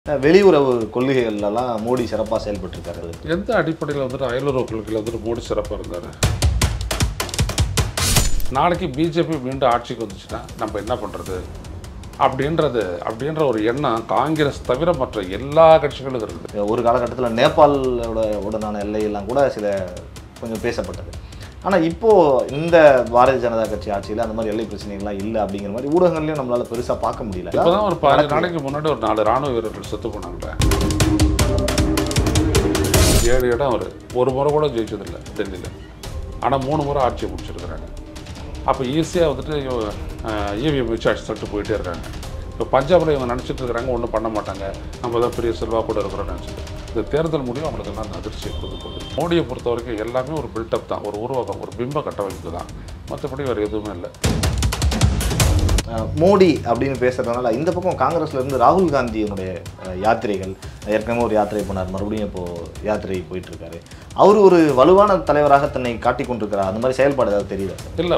வெளியுறவு கொள்கைகள்லாம் மோடி சிறப்பாக செயல்பட்டிருக்காரு எந்த அடிப்படையில் வந்துட்டு அயலுறவு கொள்கையில் வந்துட்டு மோடி சிறப்பாக இருந்தார் நாளைக்கு பிஜேபி மீண்டும் ஆட்சிக்கு வந்துச்சுன்னா நம்ம என்ன பண்ணுறது அப்படின்றது அப்படின்ற ஒரு எண்ணம் காங்கிரஸ் தவிர மற்ற எல்லா கட்சிகளும் இருக்குது ஒரு காலகட்டத்தில் நேபாளோட உடனான எல்லையெல்லாம் கூட சில கொஞ்சம் பேசப்பட்டது ஆனால் இப்போ இந்த பாரதிய ஜனதா கட்சி ஆட்சியில் அந்த மாதிரி எல்லை பிரச்சனைகள்லாம் இல்லை அப்படிங்கிற மாதிரி ஊடகங்களையும் நம்மளால பெருசாக பார்க்க முடியல இப்போதான் ஒரு பதினஞ்சு நாளைக்கு முன்னாடி ஒரு நாலு ராணுவ வீரர்கள் செத்து போனாங்க ஏழு இடம் அவர் ஒரு முறை கூட ஜெயிச்சதில்லை டெல்லியில் ஆனால் மூணு முறை ஆட்சியை முடிச்சிருக்கிறாங்க அப்போ ஈஸியாக வந்துட்டு இவிஎம் வச்சு அடிச்சு தட்டு போயிட்டே இருக்காங்க இப்போ பஞ்சாபில் இவங்க நினச்சிட்டு இருக்கிறாங்க ஒன்றும் பண்ண மாட்டாங்க நம்ம தான் பெரிய செல்வா கூட இருக்கிறோம்னு நினச்சிட்டு இந்த தேர்தல் முடிவு அவங்களுக்கு எல்லாம் அந்த அதிர்ச்சியை கொடுக்க போகுது மோடியை பொறுத்த வரைக்கும் எல்லாமே ஒரு பில்டப் தான் ஒரு உருவகம் ஒரு பிம்ப கட்டமைப்பு தான் மற்றபடி வேறு எதுவுமே இல்லை அஹ் மோடி அப்படின்னு பேசுறதுனால இந்த பக்கம் காங்கிரஸ்ல இருந்து ராகுல் காந்தியினுடைய அஹ், யாத்திரைகள் ஏற்கனவே ஒரு யாத்திரை போனார் மறுபடியும் இப்போ யாத்திரை போயிட்டு இருக்காரு அவர் ஒரு வலுவான தலைவராக தன்னை காட்டிக் கொண்டிருக்கிறார் அந்த மாதிரி செயல்பாடு ஏதாவது தெரியல இல்லை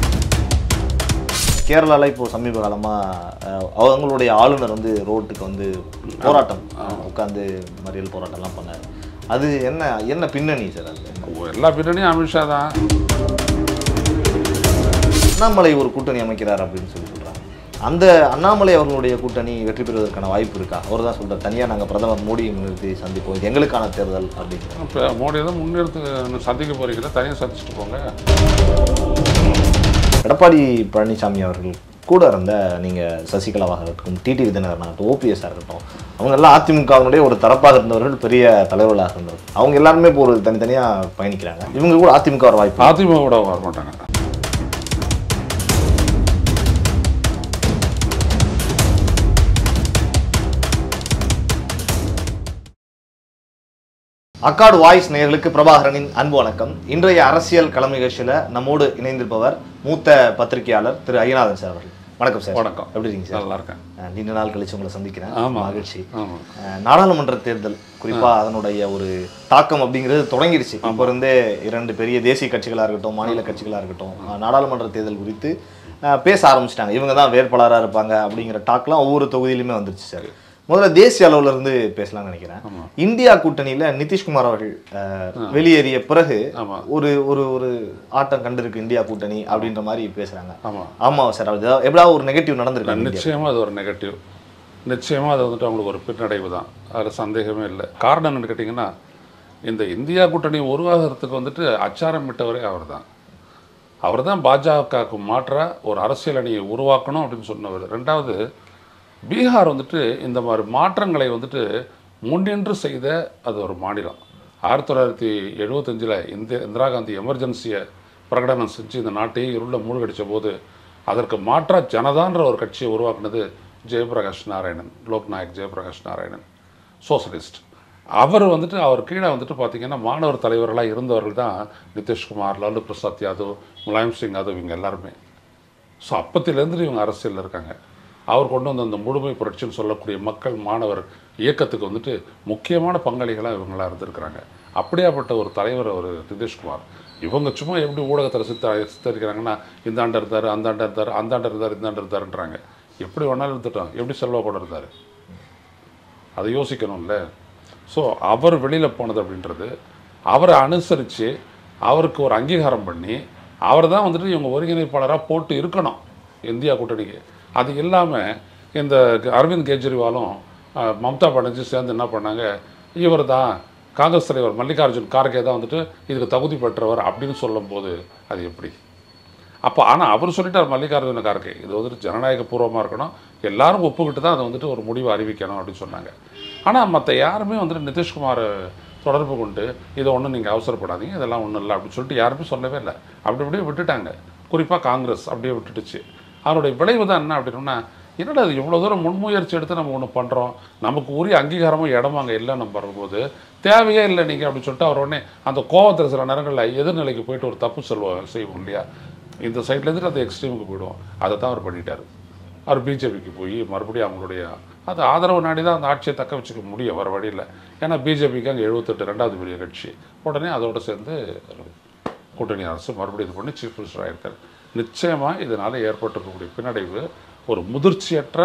கேரளால இப்போ சமீப காலமா அஹ், அவங்களுடைய ஆளுநர் வந்து ரோட்டுக்கு வந்து போராட்டம் உட்காந்து மறியல் போராட்டம்லாம் பண்ணாரு அது என்ன என்ன பின்னணி சார் அது எல்லா பின்னணியும் அமித்ஷா தான் அண்ணாமலை ஒரு கூட்டணி அமைக்கிறார் அப்படின்னு சொல்லி சொல்றாங்க அந்த அண்ணாமலை அவர்களுடைய கூட்டணி வெற்றி பெறுவதற்கான வாய்ப்பு இருக்கா அவர் தான் சொல்றாரு தனியாக நாங்கள் பிரதமர் மோடியை முன்னிறுத்தி சந்திப்போம் இது எங்களுக்கான தேர்தல் அப்படின்னு இப்போ மோடி தான் முன்னெடுத்து சந்திக்க போறீங்களா தனியாக சந்திச்சுட்டு போங்க எடப்பாடி பழனிசாமி அவர்கள் கூட இருந்த நீங்கள் சசிகலாவாக இருக்கட்டும் டிடி விதிநகரன் ஆகட்டும் ஓபிஎஸ்ஸாக இருக்கட்டும் அவங்க எல்லாம் அதிமுகவினுடைய ஒரு தரப்பாக இருந்தவர்கள் பெரிய தலைவர்களாக இருந்தவர்கள் அவங்க எல்லாருமே இப்போ ஒரு தனித்தனியாக பயணிக்கிறாங்க இவங்க கூட அதிமுக வர வாய்ப்பு அதிமுக கூட வர மாட்டாங்க அக்காடு வாய்ஸ் நேயர்களுக்கு பிரபாகரனின் அன்பு வணக்கம் இன்றைய அரசியல் களம் நிகழ்ச்சியில் நம்மோடு இணைந்திருப்பவர் மூத்த பத்திரிகையாளர் திரு ஐயநாதன் சார் அவர்கள் வணக்கம் சார் வணக்கம் எப்படி இருக்கீங்க சார் நல்லா இருக்கேன் அஹ் நீண்ட நாள் கழிச்சு உங்களை சந்திக்கிறேன் ஆமா. மகிழ்ச்சி ஆமாம் அஹ் நாடாளுமன்ற தேர்தல் குறிப்பா அதனுடைய ஒரு தாக்கம் அப்படிங்கிறது தொடங்கிடுச்சு அப்போ இருந்தே இரண்டு பெரிய தேசிய கட்சிகளா இருக்கட்டும் மாநில கட்சிகளா இருக்கட்டும் அஹ் நாடாளுமன்ற தேர்தல் குறித்து அஹ் பேச ஆரம்பிச்சிட்டாங்க இவங்க தான் வேட்பாளராக இருப்பாங்க அப்படிங்கிற டாக்லாம் ஒவ்வொரு தொகுதியிலுமே வந்துருச்சு சார் முதல்ல தேசிய அளவுல இருந்து பேசலாம்னு நினைக்கிறேன் ஆமா. இந்தியா கூட்டணியில நிதிஷ்குமார் அவர்கள் அஹ், வெளியேறிய பிறகு ஆமா ஒரு ஒரு ஒரு ஆட்டம் கண்டிருக்கு இந்தியா கூட்டணி அப்படின்ற மாதிரி பேசுறாங்க ஆமாம் ஆமா சார் அது எப்படியாவது ஒரு நெகட்டிவ் நடந்திருக்கு நிச்சயமாக அது ஒரு நெகட்டிவ் நிச்சயமாக அது வந்துட்டு அவங்களுக்கு ஒரு பின்னடைவு தான் அதில் சந்தேகமே இல்லை காரணம் என்னன்னு கேட்டிங்கன்னா இந்த இந்தியா கூட்டணி உருவாகிறதுக்கு வந்துட்டு அச்சாரம் விட்டவரே அவர் தான் அவர் தான் பாஜகவுக்கு மாற்றா ஒரு அரசியல் அணியை உருவாக்கணும் அப்படின்னு சொன்னவர் ரெண்டாவது பீகார் வந்துட்டு இந்த மாதிரி மாற்றங்களை வந்துட்டு முன்னின்று செய்த அது ஒரு மாநிலம் ஆயிரத்தி தொள்ளாயிரத்தி எழுபத்தஞ்சில் இந்திய இந்திரா காந்தி எமர்ஜென்சியை பிரகடனம் செஞ்சு இந்த நாட்டையே இருள மூழ்கடிச்ச போது அதற்கு மாற்றா ஜனதான்ற ஒரு கட்சியை உருவாக்குனது ஜெயபிரகாஷ் நாராயணன் லோக்நாயக் ஜெயபிரகாஷ் நாராயணன் சோசலிஸ்ட் அவர் வந்துட்டு அவர் கீழே வந்துட்டு பார்த்தீங்கன்னா மாணவர் தலைவர்களாக இருந்தவர்கள் தான் நிதிஷ்குமார் லாலு பிரசாத் யாதவ் முலாயம் சிங் யாதவ் இவங்க எல்லாருமே ஸோ அப்பத்திலேருந்து இவங்க அரசியலில் இருக்காங்க அவர் கொண்டு வந்த அந்த முழுமை புரட்சின்னு சொல்லக்கூடிய மக்கள் மாணவர் இயக்கத்துக்கு வந்துட்டு முக்கியமான பங்காளிகளாக இவங்களாம் இருந்திருக்கிறாங்க அப்படியாப்பட்ட ஒரு தலைவர் அவர் நிதிஷ்குமார் இவங்க சும்மா எப்படி ஊடகத்தில் சித்த சித்தரிக்கிறாங்கன்னா இந்த ஆண்டு இருந்தார் அந்த ஆண்டு இருந்தார் அந்த ஆண்டு இருந்தார் இந்த ஆண்டு இருந்தாருன்றாங்க எப்படி வேணாலும் இருந்துட்டோம் எப்படி செல்வா கூட இருந்தார் அதை யோசிக்கணும்ல ஸோ அவர் வெளியில் போனது அப்படின்றது அவரை அனுசரித்து அவருக்கு ஒரு அங்கீகாரம் பண்ணி அவர் தான் வந்துட்டு இவங்க ஒருங்கிணைப்பாளராக போட்டு இருக்கணும் இந்தியா கூட்டணிக்கு அது இல்லாமல் இந்த அரவிந்த் கெஜ்ரிவாலும் அஹ், மம்தா பானர்ஜி சேர்ந்து என்ன பண்ணாங்க இவர் தான் காங்கிரஸ் தலைவர் மல்லிகார்ஜுன் கார்கே தான் வந்துட்டு இதுக்கு தகுதி பெற்றவர் அப்படின்னு சொல்லும்போது அது எப்படி அப்போ ஆனால் அவர் சொல்லிட்டார் மல்லிகார்ஜுன கார்கே இது வந்துட்டு ஜனநாயக பூர்வமாக இருக்கணும் எல்லாரும் ஒப்புக்கிட்டு தான் அதை வந்துட்டு ஒரு முடிவு அறிவிக்கணும் அப்படின்னு சொன்னாங்க ஆனால் மற்ற யாருமே வந்துட்டு நிதிஷ்குமார் தொடர்பு கொண்டு இதை ஒன்றும் நீங்கள் அவசரப்படாதீங்க இதெல்லாம் ஒன்றும் இல்லை அப்படின்னு சொல்லிட்டு யாருமே சொல்லவே இல்லை அப்படி அப்படியே விட்டுட்டாங்க குறிப்பாக காங்கிரஸ் அப்படியே விட்டுட்டுச்சு அதனுடைய விளைவு தான் என்ன அப்படின்னா என்னடா அது இவ்வளோ தூரம் முன்முயற்சி எடுத்து நம்ம ஒன்று பண்ணுறோம் நமக்கு உரிய அங்கீகாரமும் இடமும் அங்கே இல்லை நம்ம வரும்போது தேவையே இல்லை நீங்கள் அப்படின்னு சொல்லிட்டு அவர் உடனே அந்த கோவத்தில் சில நேரங்களில் எதிர்நிலைக்கு போயிட்டு ஒரு தப்பு சொல்லுவோம் செய்வோம் இல்லையா இந்த சைட்லேருந்து அந்த எக்ஸ்ட்ரீமுக்கு போயிடுவோம் அதை தான் அவர் பண்ணிட்டார் அவர் பிஜேபிக்கு போய் மறுபடியும் அவங்களுடைய அது ஆதரவு நாடி தான் அந்த ஆட்சியை தக்க வச்சுக்க முடியும் வர வழியில் ஏன்னா பிஜேபிக்கு அங்கே எழுபத்தெட்டு ரெண்டாவது பெரிய கட்சி உடனே அதோடு சேர்ந்து கூட்டணி அரசு மறுபடியும் இது பண்ணி சீஃப் மினிஸ்டர் ஆயிருக்கார் நிச்சயமாக இதனால் ஏற்பட்டிருக்கக்கூடிய பின்னடைவு ஒரு முதிர்ச்சியற்ற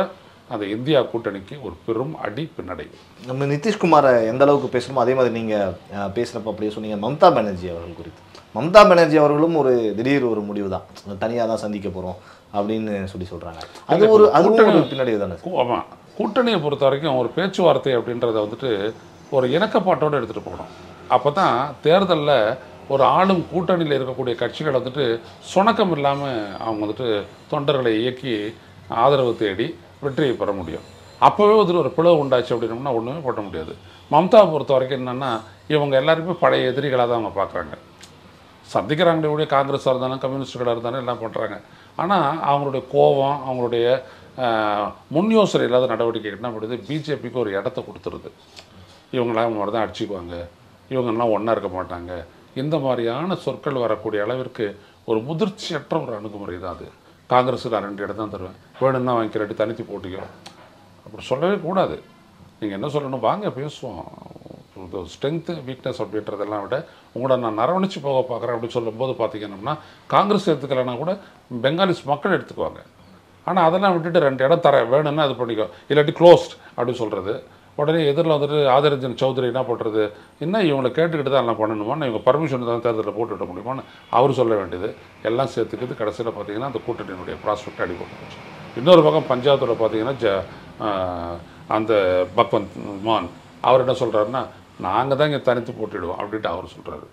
அந்த இந்தியா கூட்டணிக்கு ஒரு பெரும் அடி பின்னடைவு நம்ம நிதிஷ்குமாரை எந்த அளவுக்கு பேசணுமோ அதே மாதிரி நீங்கள் பேசுகிறப்ப அப்படியே சொன்னீங்க மம்தா பானர்ஜி அவர்கள் குறித்து மம்தா பானர்ஜி அவர்களும் ஒரு திடீர் ஒரு முடிவு தான் தனியாக தான் சந்திக்க போகிறோம் அப்படின்னு சொல்லி சொல்கிறாங்க அது ஒரு அதுவும் ஒரு பின்னடைவு தானே கூ- ஆமா கூட்டணியை பொறுத்த வரைக்கும் ஒரு பேச்சுவார்த்தை அப்படின்றத வந்துட்டு ஒரு இணக்கப்பாட்டோடு எடுத்துகிட்டு போகணும் அப்போ தான் தேர்தலில் ஒரு ஆளும் கூட்டணியில் இருக்கக்கூடிய கட்சிகள் வந்துட்டு சுணக்கம் இல்லாமல் அவங்க வந்துட்டு தொண்டர்களை இயக்கி ஆதரவு தேடி வெற்றியை பெற முடியும் அப்போவே வந்துட்டு ஒரு பிளவு உண்டாச்சு அப்படின்னோம்னா ஒன்றுமே பண்ண முடியாது மம்தாவை பொறுத்த வரைக்கும் என்னென்னா இவங்க எல்லாருமே பழைய எதிரிகளாக தான் அவங்க பார்க்குறாங்க சந்திக்கிறாங்களே ஒழிய காங்கிரஸாக இருந்தாலும் கம்யூனிஸ்டுகளாக இருந்தாலும் எல்லாம் பண்ணுறாங்க ஆனால் அவங்களுடைய கோபம் அவங்களுடைய ஆஹ், முன் யோசனை இல்லாத நடவடிக்கை என்ன பண்ணுது பிஜேபிக்கு ஒரு இடத்த கொடுத்துருது இவங்களாம் மாதிரி தான் அடிச்சுக்குவாங்க இவங்கெல்லாம் ஒன்றா இருக்க மாட்டாங்க இந்த மாதிரியான சொற்கள் வரக்கூடிய அளவிற்கு ஒரு முதிர்ச்சியற்ற ஒரு அணுகுமுறை தான் அது காங்கிரஸுக்கு நான் ரெண்டு இடம் தான் தருவேன் வேணும்னா வாங்கிக்கிறட்டு தனித்து போட்டிக்கோ அப்படி சொல்லவே கூடாது நீங்கள் என்ன சொல்லணும் வாங்க பேசுவோம் ஸ்ட்ரென்த்து வீக்னஸ் அப்படின்றதெல்லாம் விட உங்களை நான் நரவணிச்சு போக பார்க்குறேன் அப்படின்னு சொல்லும்போது பார்த்தீங்கன்னா காங்கிரஸ் எடுத்துக்கலைன்னா கூட பெங்காலிஸ் மக்கள் எடுத்துக்குவாங்க ஆனால் அதெல்லாம் விட்டுட்டு ரெண்டு இடம் தரேன் வேணும்னா அது பண்ணிக்கோ இல்லாட்டி க்ளோஸ்ட் அப்படின்னு சொல்கிறது உடனே எதிரில் வந்துட்டு ஆதரஞ்சன் சௌத்ரி என்ன பண்ணுறது என்ன இவங்களை கேட்டுக்கிட்டு தான் எல்லாம் பண்ணணுமான்னு இவங்க பர்மிஷன் தான் தேர்தலில் போட்டுவிட முடியுமான்னு அவர் சொல்ல வேண்டியது எல்லாம் சேர்த்துக்கிட்டு கடைசியில் பார்த்தீங்கன்னா அந்த கூட்டணியினுடைய ப்ராஸ்பெக்ட் அடிபட்டு போச்சு இன்னொரு பக்கம் பஞ்சாயத்தில் பார்த்தீங்கன்னா ஜ ஆஹ், அந்த பக்வந்த் மான் அவர் என்ன சொல்கிறாருன்னா நாங்கள் தான் இங்கே தனித்து போட்டிடுவோம் அப்படின்ட்டு அவர் சொல்கிறாரு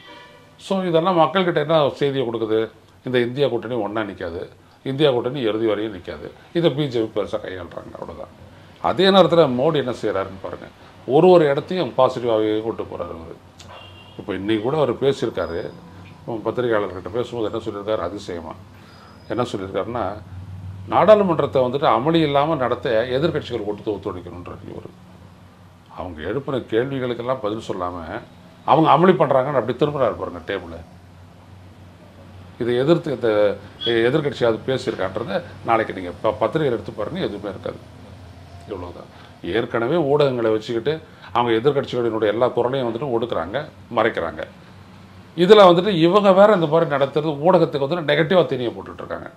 ஸோ இதெல்லாம் மக்கள்கிட்ட என்ன செய்தியை கொடுக்குது இந்த இந்தியா கூட்டணி ஒன்றா நிற்காது இந்தியா கூட்டணி இறுதி வரையும் நிற்காது இதை பிஜேபி பெருசாக கையாளுறாங்க அவ்வளோதான் அதே நேரத்தில் மோடி என்ன செய்கிறாருன்னு பாருங்கள் ஒரு ஒரு இடத்தையும் பாசிட்டிவாகவே கொண்டு போகிறாரு அவர் இப்போ இன்னைக்கு கூட அவர் பேசியிருக்காரு உம் பத்திரிகையாளர்கிட்ட பேசும்போது என்ன சொல்லியிருக்காரு அதிசயமா என்ன சொல்லியிருக்காருன்னா நாடாளுமன்றத்தை வந்துட்டு அமளி இல்லாமல் நடத்த எதிர்க்கட்சிகள் கொடுத்து ஒத்துழைக்கணுன்றார் இவர் அவங்க எழுப்பின கேள்விகளுக்கெல்லாம் பதில் சொல்லாமல் அவங்க அமளி பண்ணுறாங்கன்னு அப்படி திரும்புறாரு பாருங்க டேபிளை இதை எதிர்த்து இந்த எதிர்கட்சி அது பேசியிருக்கான்றத நாளைக்கு நீங்கள் இப்போ பத்திரிகை எடுத்து பாருங்க எதுவுமே இருக்காது இவ்வளோதான் ஏற்கனவே ஊடகங்களை வச்சுக்கிட்டு அவங்க எதிர்க்கட்சிகளினுடைய எல்லா குரலையும் வந்துட்டு ஒடுக்குறாங்க மறைக்கிறாங்க இதில் வந்துட்டு இவங்க வேற இந்த மாதிரி நடத்துறது ஊடகத்துக்கு வந்துட்டு நெகட்டிவாக தெரிய போட்டுட்ருக்காங்க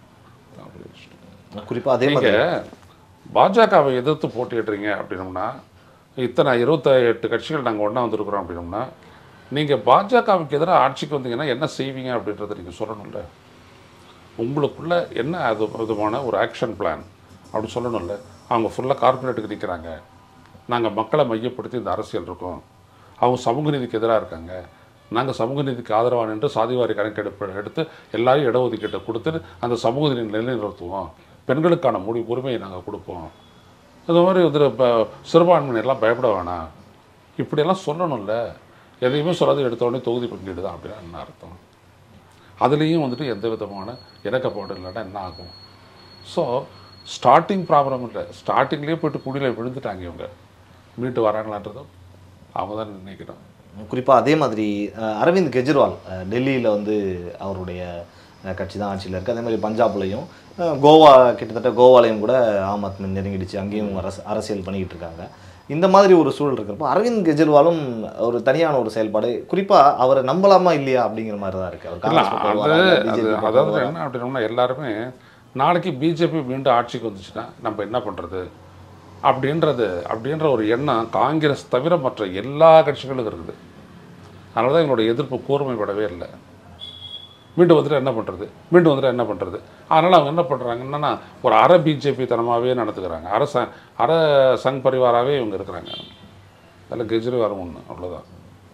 குறிப்பாக அதே மாதிரி நீங்கள் பாஜகவை எதிர்த்து போட்டியிடுறீங்க அப்படின்னோம்னா இத்தனை இருபத்தி கட்சிகள் நாங்கள் ஒன்றா வந்திருக்கிறோம் அப்படின்னோம்னா நீங்கள் பாஜகவுக்கு எதிராக ஆட்சிக்கு வந்தீங்கன்னா என்ன செய்வீங்க அப்படின்றத நீங்கள் சொல்லணும்ல உங்களுக்குள்ள என்ன அது விதமான ஒரு ஆக்ஷன் பிளான் அப்படி சொல்லணும்ல அவங்க ஃபுல்லாக கார்பரேட்டுக்கு நிற்கிறாங்க நாங்கள் மக்களை மையப்படுத்தி இந்த அரசியல் இருக்கோம் அவங்க சமூக நீதிக்கு எதிராக இருக்காங்க நாங்கள் சமூக நீதிக்கு ஆதரவாக நின்று சாதிவாரி கணக்கெடுப்பு எடுத்து எல்லாரையும் இடஒதுக்கீட்டை கொடுத்து அந்த சமூக நீதி நிலைநிறுத்துவோம் பெண்களுக்கான முடி உரிமையை நாங்கள் கொடுப்போம் இந்த மாதிரி வந்து இப்போ சிறுபான்மையினர்லாம் பயப்பட வேணாம் இப்படியெல்லாம் சொல்லணும்ல எதையுமே சொல்லாத எடுத்த உடனே தொகுதி பங்கீடு தான் அப்படின்னு என்ன அர்த்தம் அதுலேயும் வந்துட்டு எந்த விதமான இணக்கப்பாடு இல்லைன்னா என்ன ஆகும் ஸோ ஸ்டார்டிங் ப்ராப்ளம் இல்லை ஸ்டார்டிங்லேயே போயிட்டு குடியில் விழுந்துட்டாங்க இவங்க மீட்டு வராங்களான்றதும் அவங்க தான் நினைக்கிறோம் குறிப்பாக அதே மாதிரி அஹ், அரவிந்த் கெஜ்ரிவால் டெல்லியில் வந்து அவருடைய அஹ், கட்சி தான் ஆட்சியில் இருக்குது அதே மாதிரி பஞ்சாப்லையும் அஹ், கோவா கிட்டத்தட்ட கோவாலையும் கூட ஆம் ஆத்மி நெருங்கிடுச்சு அங்கேயும் அரசு அரசியல் பண்ணிக்கிட்டு இருக்காங்க இந்த மாதிரி ஒரு சூழல் இருக்கிறப்போ அரவிந்த் கெஜ்ரிவாலும் ஒரு தனியான ஒரு செயல்பாடு குறிப்பாக அவரை நம்பலாமா இல்லையா அப்படிங்கிற மாதிரி தான் இருக்குது அவர் இல்லை காங்கிரஸ் பக்கம் அது வருவாரா, அது BJP பக்கம் அதாவது வருவாரா? என்ன அப்படின்னா எல்லாருமே நாளைக்கு பிஜேபி மீண்டும் ஆட்சிக்கு வந்துச்சுன்னா நம்ம என்ன பண்ணுறது அப்படின்றது அப்படின்ற ஒரு எண்ணம் காங்கிரஸ் தவிர மற்ற எல்லா கட்சிகளுக்கும் இருக்குது அதனால தான் எங்களோட எதிர்ப்பு கூர்மைப்படவே இல்லை மீண்டும் வந்துட்டு என்ன பண்ணுறது மீண்டும் வந்துட்டு என்ன பண்ணுறது அதனால் அவங்க என்ன பண்ணுறாங்கன்னா ஒரு அரை பிஜேபி தனமாகவே நடத்துக்கிறாங்க அரை ச அரை சங் பரிவாராகவே இவங்க இருக்கிறாங்க அதில் கெஜ்ரிவாலும் ஒன்று அவ்வளோதான்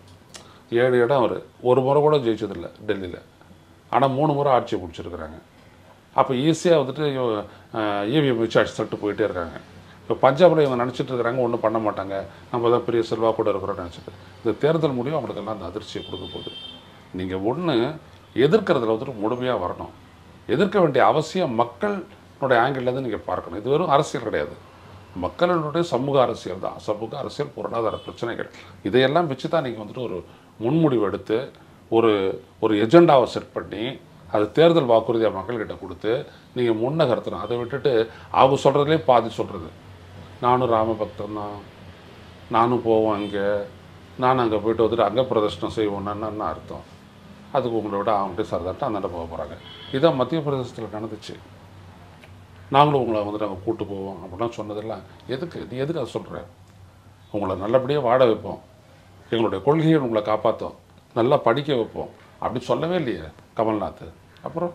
ஏழு இடம் அவர் ஒரு முறை கூட ஜெயிச்சதில்லை டெல்லியில் ஆனால் மூணு முறை ஆட்சியை பிடிச்சிருக்கிறாங்க அப்போ ஈஸியாக வந்துட்டு இவிஎம் வச்சு அடிச்சு தட்டு போயிட்டே இருக்காங்க இப்போ பஞ்சாபில் இவங்க நினச்சிட்டு இருக்கிறாங்க ஒன்றும் பண்ண மாட்டாங்க நம்ம தான் பெரிய செல்வா கூட இருக்கிறோம்னு நினச்சிட்டு இந்த தேர்தல் முடியும் அவங்களுக்கெல்லாம் அந்த அதிர்ச்சியை கொடுக்க போகுது நீங்கள் ஒன்று எதிர்க்கிறதுல வந்துட்டு முழுமையாக வரணும் எதிர்க்க வேண்டிய அவசியம் மக்களுடைய ஆங்கிள்லேருந்து நீங்கள் பார்க்கணும் இது வெறும் அரசியல் கிடையாது மக்களுடைய சமூக அரசியல் தான் சமூக அரசியல் பொருளாதார பிரச்சனைகள் இதையெல்லாம் வச்சு தான் நீங்கள் வந்துட்டு ஒரு முன்முடிவு எடுத்து ஒரு ஒரு எஜெண்டாவை செட் பண்ணி அது தேர்தல் வாக்குறுதியை மக்கள்கிட்ட கொடுத்து நீங்கள் முன்னகர்த்தணும் அதை விட்டுட்டு அவங்க சொல்கிறதுலே பாதி சொல்கிறது நானும் ராமபக்தன் தான் நானும் போவோம் அங்கே நான் அங்கே போயிட்டு வந்துட்டு அங்கே பிரதர்ஷனம் செய்வோம்னா என்ன அர்த்தம் அதுக்கு உங்களை விட அவங்கள்ட்ட சரதாட்டு அந்தாண்ட போக போகிறாங்க இதான் மத்திய பிரதேசத்தில் நடந்துச்சு நாங்களும் உங்களை வந்து நாங்கள் கூட்டு போவோம் அப்படிலாம் சொன்னதெல்லாம் எதுக்கு நீ எதுக்கு அதை சொல்கிற உங்களை நல்லபடியாக வாட வைப்போம் எங்களுடைய கொள்கையை உங்களை காப்பாற்றோம் நல்லா படிக்க வைப்போம் அப்படி சொல்லவே இல்லையே கமல்நாத் அப்புறம்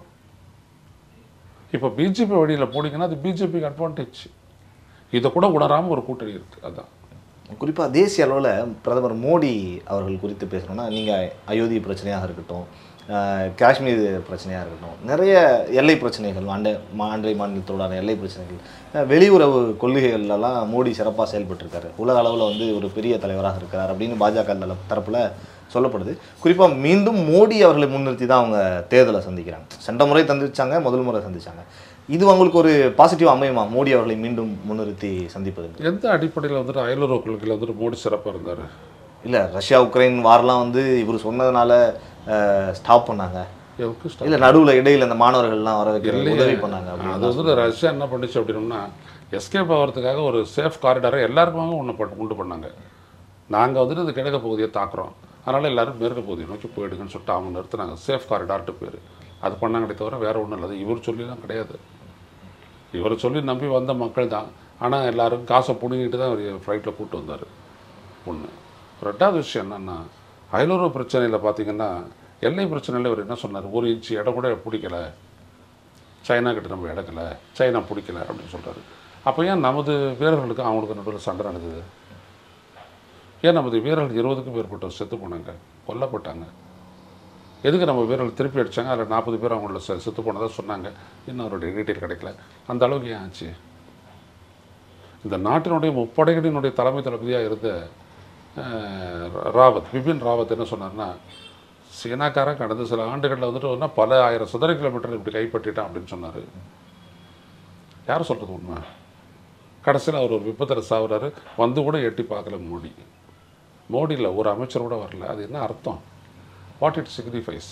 இப்போ பிஜேபி வழியில் போனீங்கன்னா அது பிஜேபிக்கு அட்வான்டேஜ் இதை கூட உணராமல் ஒரு கூட்டணி இருக்குது அதான் குறிப்பாக தேசிய அளவில் பிரதமர் மோடி அவர்கள் குறித்து பேசணும்னா நீங்கள் அயோத்தி பிரச்சனையாக இருக்கட்டும் அஹ், காஷ்மீர் பிரச்சனையாக இருக்கட்டும் நிறைய எல்லை பிரச்சனைகள் அண்டை மா- அண்டை மாநிலத்தோடான எல்லை பிரச்சனைகள் அஹ், வெளியுறவு கொள்கைகள்லாம் மோடி சிறப்பாக செயல்பட்டிருக்காரு உலக அளவில் வந்து ஒரு பெரிய தலைவராக இருக்கிறார் அப்படின்னு பாஜக தரப்பில் சொல்லப்படுது குறிப்பாக மீண்டும் மோடி அவர்களை முன்னிறுத்தி தான் அவங்க தேர்தலை சந்திக்கிறாங்க சென்ற முறை சந்திச்சாங்க முதல் முறை சந்திச்சாங்க இது அவங்களுக்கு ஒரு பாசிட்டிவ் அமையுமா மோடி அவர்களை மீண்டும் முன்னிறுத்தி சந்திப்பது எந்த அடிப்படையில் வந்துட்டு அயலுறவு கொள்கையில் வந்துட்டு மோடி சிறப்பாக இருந்தார் இல்லை ரஷ்யா உக்ரைன் வார்லாம் வந்து இவர் சொன்னதுனால ஸ்டாப் பண்ணாங்க எவருக்கு stop? இல்லை நடுவில் இடையில இந்த மாணவர்கள்லாம் வர வைக்க இல்லையே. உதவி பண்ணாங்க அப்படின்னு அது வந்து ரஷ்யா என்ன பண்ணுச்சு அப்படின்னோம்னா எஸ்கேப் ஆகிறதுக்காக ஒரு சேஃப் காரிடாரை எல்லாருக்குமே ஒன்று பண்ண உண்டு பண்ணாங்க நாங்கள் வந்துட்டு இந்த கிழக்கு பகுதியை தாக்குறோம் அதனால் எல்லாரும் மேற்கு பகுதியை நோக்கி போயிடுங்கன்னு சொல்லிட்டு அவங்க நிறுத்தினாங்க சேஃப் காரிடார்ட்டு பேர் அது பண்ணாங்களே தவிர வேற ஒன்றும் இல்லை அது இவர் சொல்லிலாம் கிடையாது இவரை சொல்லி நம்பி வந்த மக்கள் தான் ஆனால் எல்லாரும் காசை பிடுங்கிட்டு தான் அவர் ஃப்ளைட்டில் கூப்பிட்டு வந்தார் ஒன்று ரெண்டாவது விஷயம் என்னென்னா அயலுறவு பிரச்சனையில் பார்த்தீங்கன்னா எல்லை பிரச்சனையில் இவர் என்ன சொன்னார் ஒரு இன்ச்சு இடம் கூட பிடிக்கல சைனா கிட்ட நம்ம இடக்கல சைனா பிடிக்கல அப்படின்னு சொல்கிறாரு அப்போ ஏன் நமது வீரர்களுக்கு அவங்களுக்கு நடுவில் சண்டை நடந்தது ஏன் நமது வீரர்கள் இருபதுக்கும் மேற்பட்டவர் செத்து போனாங்க கொல்லப்பட்டாங்க எதுக்கு நம்ம வீரர்கள் திருப்பி அடிச்சாங்க அதில் நாற்பது பேர் அவங்கள செ செத்து போனதாக சொன்னாங்க இன்னும் அவருடைய டீட்டெயில் கிடைக்கல அந்த அளவுக்கு ஏன் ஆச்சு இந்த நாட்டினுடைய முப்படைகளினுடைய தலைமை தளபதியாக இருந்த அஹ், ராவத் பிபின் ராவத் என்ன சொன்னார்னா சீனாக்காரன் கடந்த சில ஆண்டுகளில் வந்துட்டு ஒன்றா பல ஆயிரம் சதுர கிலோமீட்டர் இப்படி கைப்பற்றிட்டான் அப்படின்னு சொன்னார் யார் சொல்கிறது உண்மை கடைசியில் அவர் ஒரு விபத்தில் சாவுறாரு வந்து கூட எட்டி பார்க்கல மோடி மோடியில் ஒரு அமைச்சர் கூட வரல அது என்ன அர்த்தம் வாட் இட் சிக்னிஃபைஸ்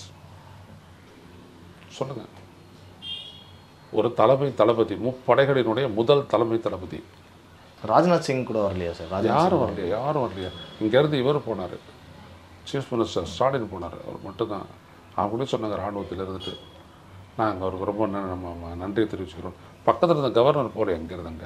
சொல்லுங்க ஒரு தலைமை தளபதி முப்படைகளினுடைய முதல் தலைமை தளபதி ராஜ்நாத் சிங் கூட வரலையா சார் ராஜ்நாத் யாரும் வரலையா யாரும் வரலையா இங்கேருந்து இவர் போனார் சீஃப் மினிஸ்டர் ஸ்டாலின் போனார் அவர் மட்டும்தான் அவங்களே சொன்னாங்க இராணுவத்தில் இருந்துட்டு நாங்கள் அவருக்கு ரொம்ப ந- நம்ம ம- நன்றியை தெரிவிச்சுக்கிறோம் பக்கத்தில் இருந்த கவர்னர் போல எங்கே இருந்தாங்க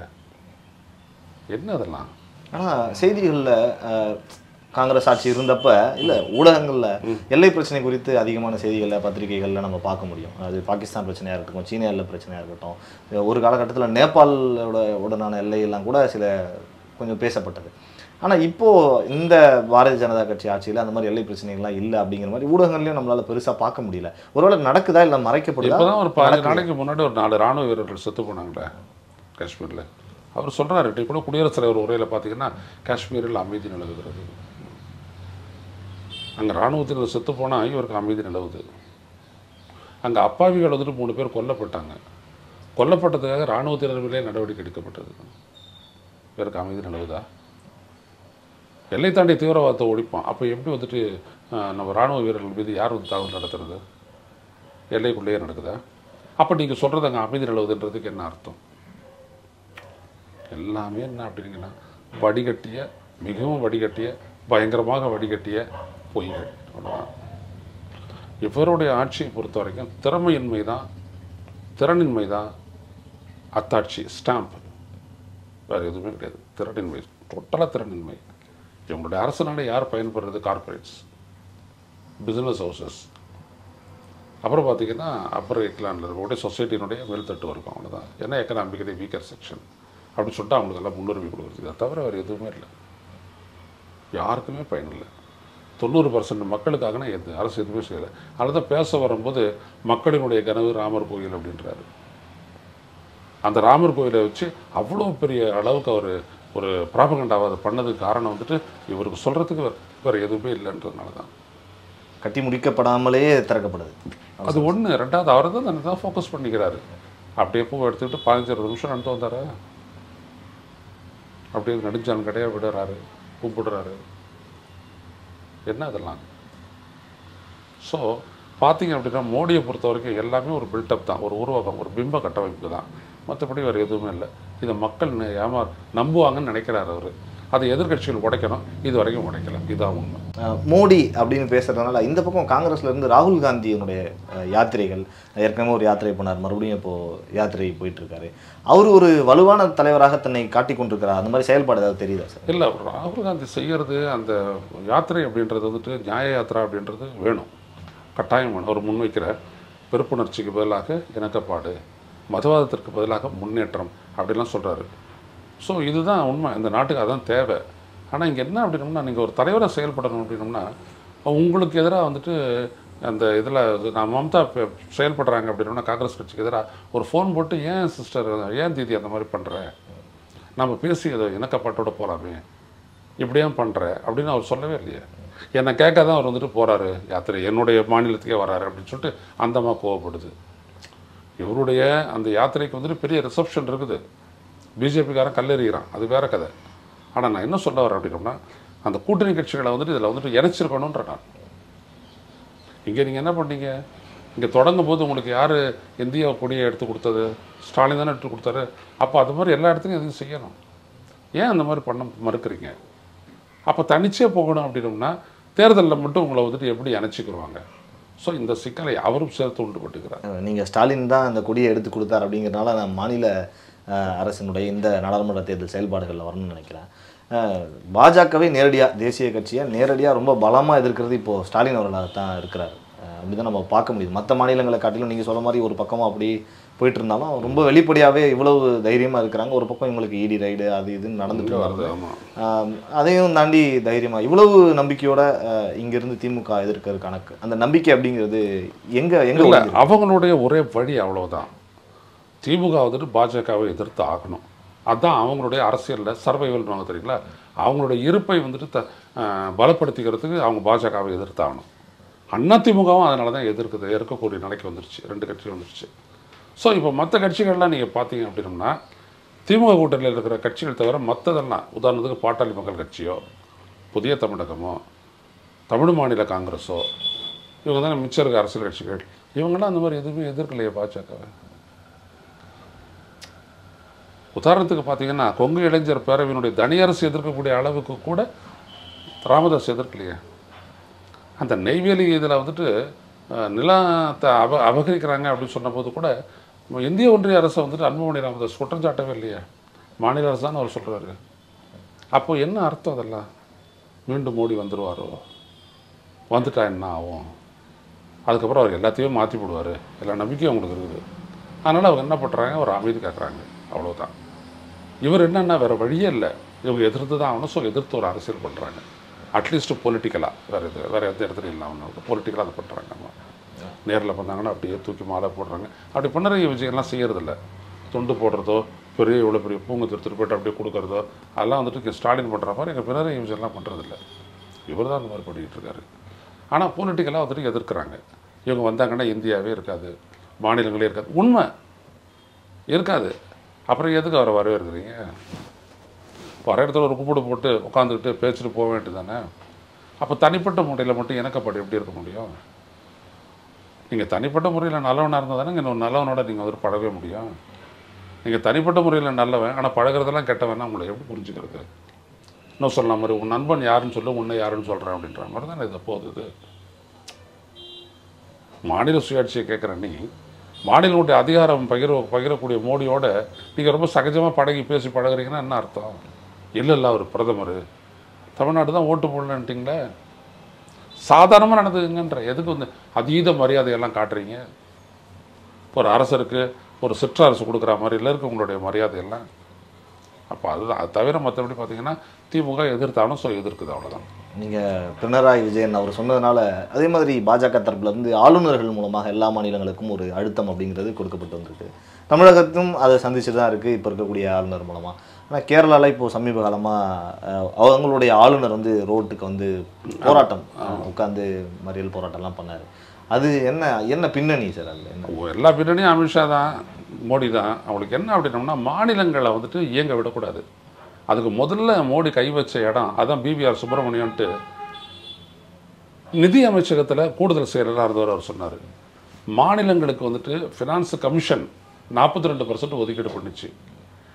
என்ன அதெல்லாம் ஆனால் செய்திகளில் காங்கிரஸ் ஆட்சி இருந்தப்ப இல்லை ஊடகங்களில் எல்லை பிரச்சனை குறித்து அதிகமான செய்திகளில் பத்திரிகைகளில் நம்ம பார்க்க முடியும் அது பாகிஸ்தான் பிரச்சனையாக இருக்கட்டும் சீன எல்லை பிரச்சனையாக இருக்கட்டும் ஒரு காலகட்டத்தில் நேபாளோட உடனான எல்லையெல்லாம் கூட சில கொஞ்சம் பேசப்பட்டது ஆனால் இப்போ இந்த பாரதிய ஜனதா கட்சி ஆட்சியில் அந்த மாதிரி எல்லை பிரச்சனைகள்லாம் இல்லை அப்படிங்கிற மாதிரி ஊடகங்கள்லையும் நம்மளால பெருசாக பார்க்க முடியல ஒருவேளை நடக்குதா இல்லை மறைக்கப்படுதா இப்போ தான் ஒரு பதினஞ்சு நாளைக்கு முன்னாடி ஒரு நாலு ராணுவ வீரர்கள் செத்து போனாங்களே காஷ்மீரில் அவர் சொல்கிறாரு இப்போ கூட குடியரசுத் தலைவர் உரையில் பார்த்தீங்கன்னா காஷ்மீரில் அமைதி நிலவுகிறது அங்கே ராணுவத்தில் செத்து போனால் இவருக்கு அமைதி நிலவுது அங்கே அப்பாவிகள் வந்துட்டு மூணு பேர் கொல்லப்பட்டாங்க கொல்லப்பட்டதுக்காக இராணுவத்தினர் மேலே நடவடிக்கை எடுக்கப்பட்டது இவருக்கு அமைதி நிலவுதா எல்லை தாண்டி தீவிரவாதத்தை ஒழிப்போம் அப்போ எப்படி வந்துட்டு அஹ், நம்ம ராணுவ வீரர்கள் மீது யார் வந்து தாக்குதல் நடத்துறது எல்லைக்குள்ளேயே நடக்குதா அப்போ நீங்கள் சொல்கிறது அங்கே அமைதி நிலவுதுன்றதுக்கு என்ன அர்த்தம் எல்லாமே என்ன அப்படிங்கன்னா வடிகட்டிய மிகவும் வடிகட்டிய பயங்கரமாக வடிகட்டிய பொய்கள் அவ்வளவுதான் இவருடைய ஆட்சியை பொறுத்த வரைக்கும் திறமையின்மை தான் திறனின்மை தான் அத்தாட்சி ஸ்டாம்ப் வேறு எதுவுமே கிடையாது திறனின்மை டோட்டலாக திறனின்மை இவங்களுடைய அரசுனால யார் பயன்படுறது கார்ப்பரேட்ஸ் பிஸ்னஸ் ஹவுசஸ் அப்புறம் பார்த்தீங்கன்னா அப்பர் எக்லாண்டில் இருக்கக்கூடிய சொசைட்டினுடைய மேல்தட்டு இருக்கும் அவ்வளோதான் ஏன்னா எக்கனாமிக்கலி வீக்கர் செக்ஷன் அப்படின்னு சொல்லிட்டு அவங்களுக்கு எல்லாம் முன்னுரிமை கொடுக்குறது இதை தவிர வேறு எதுவுமே இல்லை யாருக்குமே பயன் இல்லை தொண்ணூறு பர்சன்ட் மக்களுக்காகனா எது அரசு எதுவுமே செய்யலை அதில் தான் பேச வரும்போது மக்களினுடைய கனவு ராமர் கோயில் அப்படின்றாரு அந்த ராமர் கோயிலை வச்சு அவ்வளோ பெரிய அளவுக்கு அவர் ஒரு ப்ராபகண்டாவை அதை பண்ணதுக்கு காரணம் வந்துட்டு இவருக்கு சொல்கிறதுக்கு வேறு எதுவுமே இல்லைன்றதுனால தான் கட்டி முடிக்கப்படாமலே திறக்கப்படுது அது ஒன்று ரெண்டாவது அவரை தான் தன்னை தான் ஃபோக்கஸ் பண்ணிக்கிறாரு அப்படியே பூ எடுத்துக்கிட்டு பதினஞ்சு இருபது நிமிஷம் நடந்து வந்தாரா அப்படியே நடிஞ்சான் கடையாக விடுறாரு கூப்பிடுறாரு என்ன அதெல்லாம் ஸோ பார்த்தீங்க அப்படின்னா மோடியை பொறுத்த வரைக்கும் எல்லாமே ஒரு பில்டப் தான் ஒரு உருவகம் ஒரு பிம்ப கட்டமைப்பு தான் மற்றபடி வேறு எதுவுமே இல்லை இதை மக்கள் ந- ஏமா நம்புவாங்கன்னு நினைக்கிறாரு அவர் அதை எதிர்க்கட்சிகள் உடைக்கணும் இது வரைக்கும் உடைக்கல இதுதான் உண்மை அஹ் மோடி அப்படின்னு பேசுறதுனால இந்த பக்கம் காங்கிரஸ்ல இருந்து ராகுல் காந்தியினுடைய அஹ், யாத்திரைகள் ஏற்கனவே ஒரு யாத்திரை போனார் மறுபடியும் இப்போ யாத்திரை போயிட்டு இருக்காரு அவர் ஒரு வலுவான தலைவராக தன்னை காட்டிக் கொண்டிருக்கிறார் அந்த மாதிரி செயல்பாடு ஏதாவது தெரியுதா சார் இல்லை ராகுல் காந்தி செய்யறது அந்த யாத்திரை அப்படின்றது வந்துட்டு நியாய யாத்திரா அப்படின்றது வேணும் கட்டாயம் வேணும் அவர் முன்வைக்கிற வெறுப்புணர்ச்சிக்கு பதிலாக இணக்கப்பாடு மதவாதத்திற்கு பதிலாக முன்னேற்றம் அப்படிலாம் சொல்கிறாரு ஸோ இதுதான் உண்மை இந்த நாட்டுக்கு அதான் தேவை ஆனால் இங்கே என்ன அப்படின்னம்னா நீங்கள் ஒரு தலைவராக செயல்படணும் அப்படின்னம்னா உங்களுக்கு எதிராக வந்துட்டு அந்த இதில் நான் மம்தா பே- செயல்படுறாங்க அப்படின்னா காங்கிரஸ் கட்சிக்கு எதிராக ஒரு ஃபோன் போட்டு ஏன் சிஸ்டர் ஏன் தீதி அந்த மாதிரி பண்ணுற நம்ம பேசி அதை இணக்கப்பாட்டோட போகலாமே இப்படியே பண்ணுற அப்படின்னு அவர் சொல்லவே இல்லையே என்னை கேட்க தான் அவர் வந்துட்டு போகிறாரு யாத்திரை என்னுடைய மாநிலத்துக்கே வராரு அப்படின்னு சொல்லிட்டு அந்தமா கோவப்படுது இவருடைய அந்த யாத்திரைக்கு வந்துட்டு பெரிய ரிசப்ஷன் இருக்குது பிஜேபிக்காரன் கல்லெறிகிறான் அது வேற கதை ஆனால் நான் என்ன சொல்ல வரேன் அப்படின்னோம்னா அந்த கூட்டணி கட்சிகளை வந்துட்டு இதில் வந்துட்டு இணைச்சிருக்கணுன்ற நான் இங்கே நீங்கள் என்ன பண்ணீங்க இங்கே தொடங்கும் போது உங்களுக்கு யார் இந்தியா கொடியை எடுத்து கொடுத்தது ஸ்டாலின் தானே எடுத்து கொடுத்தாரு அப்போ அது மாதிரி எல்லா இடத்துலையும் எதுவும் செய்யணும் ஏன் அந்த மாதிரி பண்ண மறுக்கிறீங்க அப்போ தனிச்சே போகணும் அப்படின்னோம்னா தேர்தலில் மட்டும் உங்களை வந்துட்டு எப்படி இணைச்சிக்கிருவாங்க ஸோ இந்த சிக்கலை அவரும் சேர்த்து உண்டு பட்டுக்கிறார் அஹ் நீங்க ஸ்டாலின் தான் அந்த கொடியை எடுத்து கொடுத்தார் அப்படிங்கிறனால நான் மாநில அஹ், அரசினுடைய இந்த நாடாளுமன்ற தேர்தல் செயல்பாடுகளில் வரணும்னு நினைக்கிறேன் அஹ், பாஜகவே நேரடியாக தேசிய கட்சியை நேரடியாக ரொம்ப பலமாக எதிர்க்கிறது இப்போ ஸ்டாலின் அவர்களாக தான் இருக்கிறார் அஹ், அப்படிதான் நம்ம பார்க்க முடியுது மற்ற மாநிலங்களை காட்டிலும் நீங்கள் சொல்ல மாதிரி ஒரு பக்கமாக அப்படி போயிட்டு இருந்தாலும் ரொம்ப வெளிப்படையாகவே இவ்வளவு தைரியமாக இருக்கிறாங்க ஒரு பக்கம் இவங்களுக்கு இடி ரைடு அது இதுன்னு நடந்துட்டு வருது ஆமாம் ஆம், அதையும் தாண்டி தைரியமா இவ்வளவு நம்பிக்கையோட அஹ், இங்கிருந்து திமுக எதிர்க்கிற கணக்கு அந்த நம்பிக்கை அப்படிங்கிறது எங்க எங்க இல்லை ஒளிஞ்சிருக்கு? அவங்களுடைய ஒரே வழி அவ்வளவுதான் திமுக வந்துட்டு பாஜகவை எதிர்த்து ஆகணும் அதான் அவங்களுடைய அரசியலில் சர்வைவல் வாங்க தெரியுங்களா அவங்களுடைய இருப்பை வந்துட்டு த அஹ், பலப்படுத்திக்கிறதுக்கு அவங்க பாஜகவை எதிர்த்தாகணும் அண்ணா திமுகவும் அதனால தான் எதிர்க்குது எதிர்க்கக்கூடிய நிலைக்கு வந்துருச்சு ரெண்டு கட்சி வந்துருச்சு ஸோ இப்போ மற்ற கட்சிகள்லாம் நீங்கள் பார்த்தீங்க அப்படின்னம்னா திமுக கூட்டணியில் இருக்கிற கட்சிகள் தவிர மற்றதெல்லாம் உதாரணத்துக்கு பாட்டாளி மக்கள் கட்சியோ புதிய தமிழகமோ தமிழ் மாநில காங்கிரஸோ இவங்க தானே மிச்சம் இருக்க அரசியல் கட்சிகள் இவங்களாம் அந்த மாதிரி எதுவுமே எதிர்க்கலையே பாஜகவை உதாரணத்துக்கு பார்த்தீங்கன்னா கொங்கு இளைஞர் பேரவையினுடைய தனியரசு எதிர்க்கக்கூடிய அளவுக்கு கூட ராமதாஸ் எதிர்க்கலையே அந்த நெய்வேலி இதில் வந்துட்டு அஹ், நிலத்தை அப அபகரிக்கிறாங்க அப்படின்னு சொன்னபோது கூட இந்திய ஒன்றிய அரசை வந்துட்டு அன்புமணி ராமதாஸ் குற்றம் சாட்டவே இல்லையே மாநில அரசு தான் அவர் சொல்கிறாரு அப்போ என்ன அர்த்தம் அதெல்லாம் மீண்டும் மோடி வந்துடுவாரோ வந்துட்டா என்ன ஆகும் அதுக்கப்புறம் அவர் எல்லாத்தையும் மாற்றி போடுவார் எல்லா நம்பிக்கையும் அவங்களுக்கு இருக்குது அதனால் அவங்க என்ன பண்ணுறாங்க ஒரு அமைதி காக்குறாங்க அவ்வளவுதான் இவர் என்னன்னா வேறு வழியே இல்லை இவங்க எதிர்த்து தான் ஆகணும் ஸோ எதிர்த்து ஒரு அரசியல் பண்ணுறாங்க அட்லீஸ்ட் பொலிட்டிக்கலாக வேறு இது வேறு எந்த இடத்துல இல்லாமல் பொலிட்டிக்கலாக அதை பண்ணுறாங்க நம்ம நேரில் பண்ணாங்கன்னா அப்படியே தூக்கி மாலை போடுறாங்க அப்படி பண்ணுற விஷயம்லாம் செய்யறதில்ல துண்டு போடுறதோ பெரிய இவ்வளோ பெரிய பூங்கு திருத்துட்டு போயிட்டு அப்படியே கொடுக்குறதோ அதெல்லாம் வந்துட்டு இங்க ஸ்டாலின் பண்ணுற மாதிரி எங்கள் பிறரை விஷயம்லாம் பண்ணுறதில்ல இவர் தான் அந்த மாதிரி பண்ணிக்கிட்டு இருக்காரு ஆனால் பொலிட்டிக்கலாக வந்துட்டு எதிர்க்கிறாங்க இவங்க வந்தாங்கன்னா இந்தியாவே இருக்காது மாநிலங்களே இருக்காது உண்மை இருக்காது அப்புறம் எதுக்கு அவரை வரவேற்கிறீங்க வர இடத்துல ஒரு கூப்பிடு போட்டு உட்காந்துக்கிட்டு பேசிட்டு போக வேண்டியது தானே அப்போ தனிப்பட்ட முறையில் மட்டும் இணக்கப்பட்டு எப்படி இருக்க முடியும் நீங்கள் தனிப்பட்ட முறையில் நல்லவனாக இருந்தால் தானே இன்னொரு நல்லவனோட நீங்கள் வந்து பழகவே முடியும் நீங்கள் தனிப்பட்ட முறையில் நல்லவன் ஆனால் பழகுறதெல்லாம் கெட்டவனா உங்களை எப்படி புரிஞ்சுக்கிறது இன்னும் சொன்ன மாதிரி உன் நண்பன் யாருன்னு சொல்லு உன்னை யாருன்னு சொல்கிறேன் அப்படின்ற மாதிரி தானே இதை போகுது இது மாநில சுயாட்சியை கேட்குற நீ மாநிலங்களுடைய அதிகாரம் பகிர பகிரக்கூடிய மோடியோட நீங்கள் ரொம்ப சகஜமாக பழகி பேசி பழகுறீங்கன்னா என்ன அர்த்தம் இல்லை இல்லை அவர் பிரதமர் தமிழ்நாடு தான் ஓட்டு போடலன்ட்டிங்களே சாதாரணமாக நடந்துக்குங்கன்ற எதுக்கு வந்து அதீத மரியாதையெல்லாம் காட்டுறீங்க ஒரு அரசருக்கு ஒரு சிற்றரசு கொடுக்குற மாதிரி இல்லை இருக்கு உங்களுடைய மரியாதையெல்லாம் அப்போ அதுதான் அது தவிர மற்றபடி பார்த்தீங்கன்னா திமுக எதிர்த்தாலும் ஸோ எதிர்க்குது அவ்வளோதான் நீங்க பினராயி விஜயன் அவர் சொன்னதுனால அதே மாதிரி பாஜக தரப்புல இருந்து ஆளுநர்கள் மூலமாக எல்லா மாநிலங்களுக்கும் ஒரு அழுத்தம் அப்படிங்கிறது கொடுக்கப்பட்டு வந்திருக்கு தமிழகத்தும் அதை சந்திச்சு தான் இருக்கு இப்போ இருக்கக்கூடிய ஆளுநர் மூலமா ஆனால் கேரளால இப்போ சமீப காலமா அஹ், அவங்களுடைய ஆளுநர் வந்து ரோட்டுக்கு வந்து போராட்டம் உட்காந்து மறியல் போராட்டம்லாம் பண்ணாரு அது என்ன என்ன பின்னணி சார் அது என்ன எல்லா பின்னணியும் அமித்ஷா தான் மோடி தான் அவங்களுக்கு என்ன அப்படின்னோம்னா மாநிலங்களை வந்துட்டு இயங்க விடக்கூடாது அதுக்கு முதல்ல மோடி கை வச்ச இடம் அதான் பிபிஆர் சுப்பிரமணியன்ட்டு நிதி அமைச்சகத்தில் கூடுதல் செயலராக இருந்தவர் அவர் சொன்னார் மாநிலங்களுக்கு வந்துட்டு ஃபினான்ஸ் கமிஷன் நாற்பத்தி ரெண்டு பர்சன்ட் ஒதுக்கீடு பண்ணுச்சு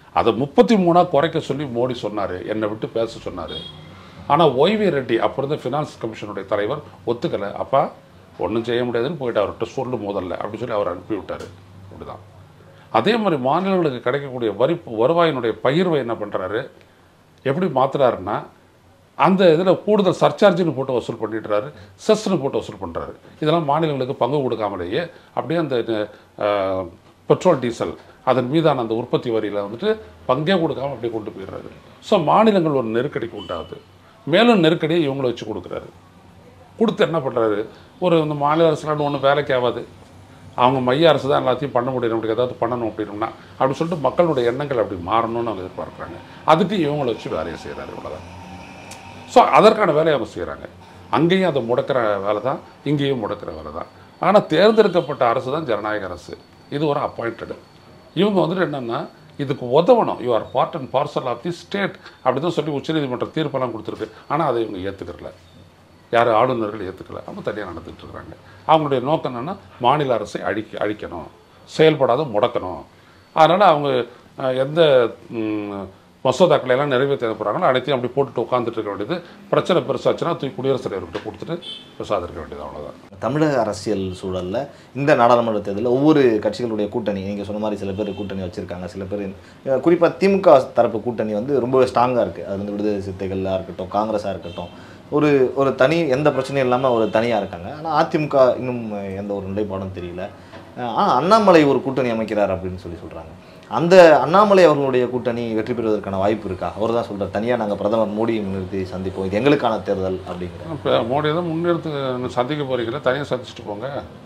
அதை முப்பத்தி மூணாக குறைக்க சொல்லி மோடி சொன்னார் என்னை விட்டு பேச சொன்னார் ஆனால் ஒய்வி ரெட்டி அப்போ இருந்த ஃபினான்ஸ் கமிஷனுடைய தலைவர் ஒத்துக்கலை அப்பா ஒன்றும் செய்ய முடியாதுன்னு போயிட்டு அவர்கிட்ட சொல்லு முதல்ல அப்படின்னு சொல்லி அவர் அனுப்பி விட்டார் அப்படிதான் அதே மாதிரி மாநிலங்களுக்கு கிடைக்கக்கூடிய வரி வருவாயினுடைய பகிர்வை என்ன பண்ணுறாரு எப்படி மாத்துறாருன்னா அந்த இதில் கூடுதல் சர்சார்ஜ்னு போட்டு வசூல் பண்ணிடுறாரு செஸ்னு போட்டு வசூல் பண்ணுறாரு இதெல்லாம் மாநிலங்களுக்கு பங்கு கொடுக்காமலேயே அப்படியே அந்த அஹ், பெட்ரோல் டீசல் அதன் மீதான அந்த உற்பத்தி வரியில் வந்துட்டு பங்கே கொடுக்காம அப்படியே கொண்டு போயிடுறாரு ஸோ மாநிலங்கள் ஒரு நெருக்கடிக்கு உண்டாகுது மேலும் நெருக்கடியை இவங்கள வச்சு கொடுக்குறாரு கொடுத்து என்ன பண்ணுறாரு ஒரு இந்த மாநில அரசுலாம் ஒன்றும் வேலைக்கு ஆகாது அவங்க மைய அரசு தான் எல்லாத்தையும் பண்ண முடியும் நம்மளுக்கு ஏதாவது பண்ணணும் அப்படின்னா அப்படின்னு சொல்லிட்டு மக்களுடைய எண்ணங்கள் அப்படி மாறணும்னு அவங்க எதிர்பார்க்குறாங்க அதுக்கு இவங்கள வச்சு வேலையை செய்கிறாரு இவ்வளோதான் ஸோ அதற்கான வேலையை அவங்க செய்கிறாங்க அங்கேயும் அதை முடக்கிற வேலை தான் இங்கேயும் முடக்கிற வேலை தான் ஆனால் தேர்ந்தெடுக்கப்பட்ட அரசு தான் ஜனநாயக அரசு இது ஒரு அப்பாயிண்டடு இவங்க வந்துட்டு என்னென்னா இதுக்கு உதவணும் you are part and parcel of the state அப்படி தான் சொல்லி உச்சநீதிமன்ற தீர்ப்பெல்லாம் கொடுத்துருக்கு ஆனால் அதை இவங்க ஏற்றுக்கிறல யார் ஆளுநர்கள் ஏற்றுக்கல அவங்க தனியாக நடந்துட்டு இருக்கிறாங்க அவங்களுடைய நோக்கம் என்னென்னா மாநில அரசை அழிக்க அழிக்கணும் செயல்படாத முடக்கணும் அதனால் அவங்க அஹ், எந்த ம், மசோதாக்களை எல்லாம் நிறைவேற்ற போகிறாங்களோ அனைத்தையும் அப்படி போட்டுட்டு உட்காந்துட்டு இருக்க வேண்டியது பிரச்சனை பெருசாச்சுன்னா தூக்கி குடியரசுத் தலைவர்கிட்ட கொடுத்துட்டு பெருசாக இருக்க வேண்டியது அவ்வளோதான் தமிழக அரசியல் சூழல்ல இந்த நாடாளுமன்ற தேர்தலில் ஒவ்வொரு கட்சிகளுடைய கூட்டணி நீங்க சொன்ன மாதிரி சில பேர் கூட்டணி வச்சிருக்காங்க சில பேர் அஹ், குறிப்பா திமுக தரப்பு கூட்டணி வந்து ரொம்பவே ஸ்ட்ராங்கா இருக்கு அது வந்து விடுதலை சிறுத்தைகளாக இருக்கட்டும் காங்கிரஸாக இருக்கட்டும் ஒரு ஒரு தனி எந்த பிரச்சனையும் இல்லாமல் ஒரு தனியாக இருக்காங்க ஆனால் அதிமுக இன்னும் அஹ், எந்த ஒரு நிலைப்பாடும் தெரியல ஆனால் அண்ணாமலை ஒரு கூட்டணி அமைக்கிறார் அப்படின்னு சொல்லி சொல்கிறாங்க அந்த அண்ணாமலை அவர்களுடைய கூட்டணி வெற்றி பெறுவதற்கான வாய்ப்பு இருக்கா அவர் தான் சொல்கிறார் தனியாக நாங்கள் பிரதமர் மோடியை முன்னிறுத்தி சந்திப்போம் இது எங்களுக்கான தேர்தல் அப்படிங்கிற இப்போ மோடி தான் முன்னெடுத்து சந்திக்க போறீங்களா தனியாக சந்திச்சுட்டு போங்க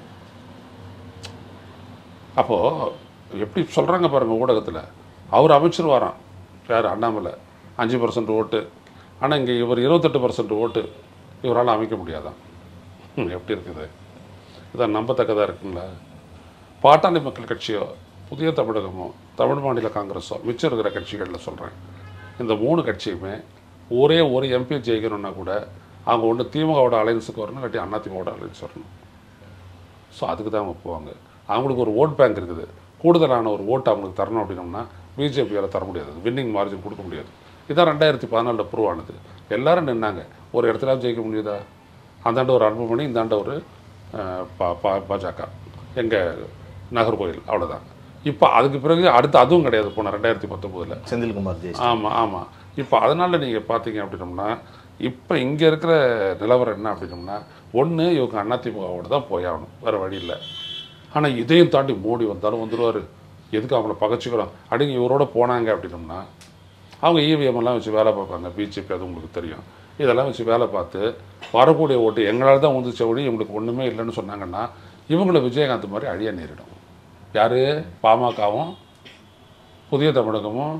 அப்போது எப்படி சொல்கிறாங்க பாருங்கள் ஊடகத்தில் அவர் அமைச்சிருவாராம் யார் அண்ணாமலை அஞ்சு பர்சன்ட் ஓட்டு ஆனால் இங்கே இவர் இருபத்தெட்டு பர்சன்ட் ஓட்டு இவரால் அமைக்க முடியாதான் ம், எப்படி இருக்குது இதான் நம்பத்தக்கதாக இருக்குங்களா பாட்டாளி மக்கள் கட்சியோ புதிய தமிழகமோ தமிழ் மாநில காங்கிரஸோ மிச்சம் இருக்கிற கட்சிகளில் சொல்கிறேன் இந்த மூணு கட்சியுமே ஒரே ஒரு எம்பி ஜெயிக்கணும்னா கூட அவங்க ஒன்று திமுகவோட அலைன்ஸுக்கு வரணும் இல்லாட்டி அதிமுகவோட அலைன்ஸ் வரணும் ஸோ அதுக்கு தான் அவங்க போவாங்க அவங்களுக்கு ஒரு ஓட் பேங்க் இருக்குது கூடுதலான ஒரு ஓட்டு அவங்களுக்கு தரணும் அப்படின்னோம்னா பிஜேபியால் தர முடியாது வின்னிங் மார்ஜின் கொடுக்க முடியாது இதான் ரெண்டாயிரத்தி பதினாலில் ப்ரூவ் ஆனது எல்லாரும் நின்னாங்க ஒரு இடத்துல ஜெயிக்க முடியுதா அந்தாண்ட ஒரு அன்புமணி இந்தாண்ட ஒரு அஹ், பா- பா- பாஜக எங்கள் நாகர்கோயில் அவ்வளோதான் இப்போ அதுக்கு பிறகு அடுத்து அதுவும் கிடையாது போன ரெண்டாயிரத்தி பத்தொம்போதில் செந்தில்குமார் ஜெய் ஆமாம் ஆமாம் இப்போ அதனால் நீங்கள் பார்த்தீங்க அப்படின்னோம்னா இப்போ இங்கே இருக்கிற நிலவரம் என்ன அப்படின்னோம்னா ஒன்று இவங்க அதிமுகவோட தான் போயாகணும் வேறு வழி இல்லை ஆனால் இதையும் தாண்டி மோடி வந்தாலும் வந்துடுவார் எதுக்கு அவங்கள பகச்சிக்கிறோம் அப்படிங்க இவரோட போனாங்க அப்படின்னோம்னா அவங்க EVM எல்லாம் வச்சு வேலை பார்ப்பாங்க பிஜேபி அது உங்களுக்கு தெரியும் இதெல்லாம் வச்சு வேலை பார்த்து வரக்கூடிய ஓட்டு எங்களால் தான் வந்துச்ச ஒழி இவங்களுக்கு ஒன்றுமே இல்லைன்னு சொன்னாங்கன்னா இவங்கள விஜயகாந்த் மாதிரி அழிய நேரிடும் யார் பாமகவும் புதிய தமிழகமும்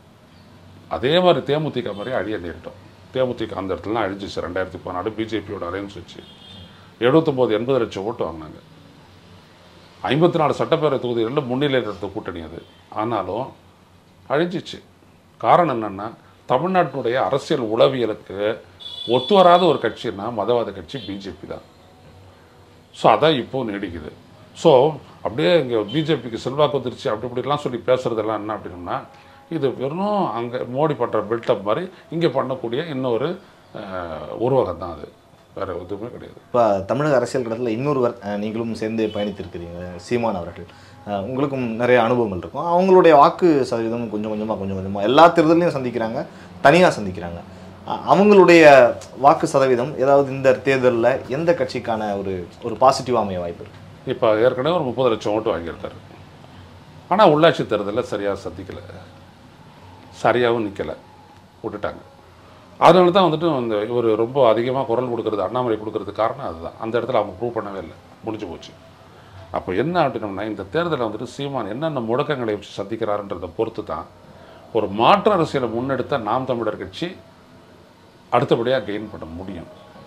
அதே மாதிரி தேமுதிக மாதிரி அழிய நேரிட்டோம் தேமுதிக அந்த இடத்துலலாம் அழிஞ்சிச்சு ரெண்டாயிரத்தி பதினாலு பிஜேபியோட அலைன்ஸ் வச்சு எழுபத்தொம்போது எண்பது லட்சம் ஓட்டு வாங்கினாங்க ஐம்பத்தி நாலு சட்டப்பேரவை தொகுதிகளில் முன்னிலையில் இருந்த கூட்டணி அது ஆனாலும் அழிஞ்சிச்சு காரணம் என்னென்னா தமிழ்நாட்டினுடைய அரசியல் உளவியலுக்கு ஒத்து வராத ஒரு கட்சின்னா மதவாத கட்சி பிஜேபி தான் ஸோ அதான் இப்போ நீடிக்குது ஸோ அப்படியே இங்கே பிஜேபிக்கு செல்வாக்கு வந்துருச்சு அப்படி இப்படிலாம் சொல்லி பேசுகிறதெல்லாம் என்ன அப்படின்னா இது வெறும் அங்கே மோடி பண்ணுற பில்டப் மாதிரி இங்கே பண்ணக்கூடிய இன்னொரு அஹ், உருவகம் தான் அது வேறு எதுவுமே கிடையாது இப்போ தமிழக அரசியல் களத்தில் இன்னொருவர் அஹ், நீங்களும் சேர்ந்து பயணித்திருக்கிறீங்க சீமான் அவர்கள் அஹ், உங்களுக்கும் நிறைய அனுபவங்கள் இருக்கும் அவங்களுடைய வாக்கு சதவீதம் கொஞ்சம் கொஞ்சமாக கொஞ்சம் கொஞ்சமாக எல்லா தேர்தலையும் சந்திக்கிறாங்க தனியாக சந்திக்கிறாங்க அஹ், அவங்களுடைய வாக்கு சதவீதம் ஏதாவது இந்த தேர்தலில் எந்த கட்சிக்கான ஒரு ஒரு பாசிட்டிவ் அமைய வாய்ப்பு இருக்கு இப்போ ஏற்கனவே ஒரு முப்பது லட்சம் ஓட்டு வாங்கியிருக்காரு ஆனால் உள்ளாட்சி தேர்தலில் சரியாக சந்திக்கலை சரியாகவும் நிற்கலை விட்டுட்டாங்க அதனால தான் வந்துட்டு அந்த இவர் ரொம்ப அதிகமாக குரல் கொடுக்கறது அண்ணாமலை கொடுக்கறது காரணம் அதுதான் அந்த இடத்துல அவங்க ப்ரூவ் பண்ணவே இல்லை முடிஞ்சு போச்சு அப்போ என்ன அப்படின்னோம்னா இந்த தேர்தலில் வந்துட்டு சீமான் என்னென்ன முடக்கங்களை வச்சு சந்திக்கிறாருன்றதை பொறுத்து தான் ஒரு மாற்று அரசியலை முன்னெடுத்த நாம் தமிழர் கட்சி அடுத்தபடியாக கெயின் பண்ண முடியும்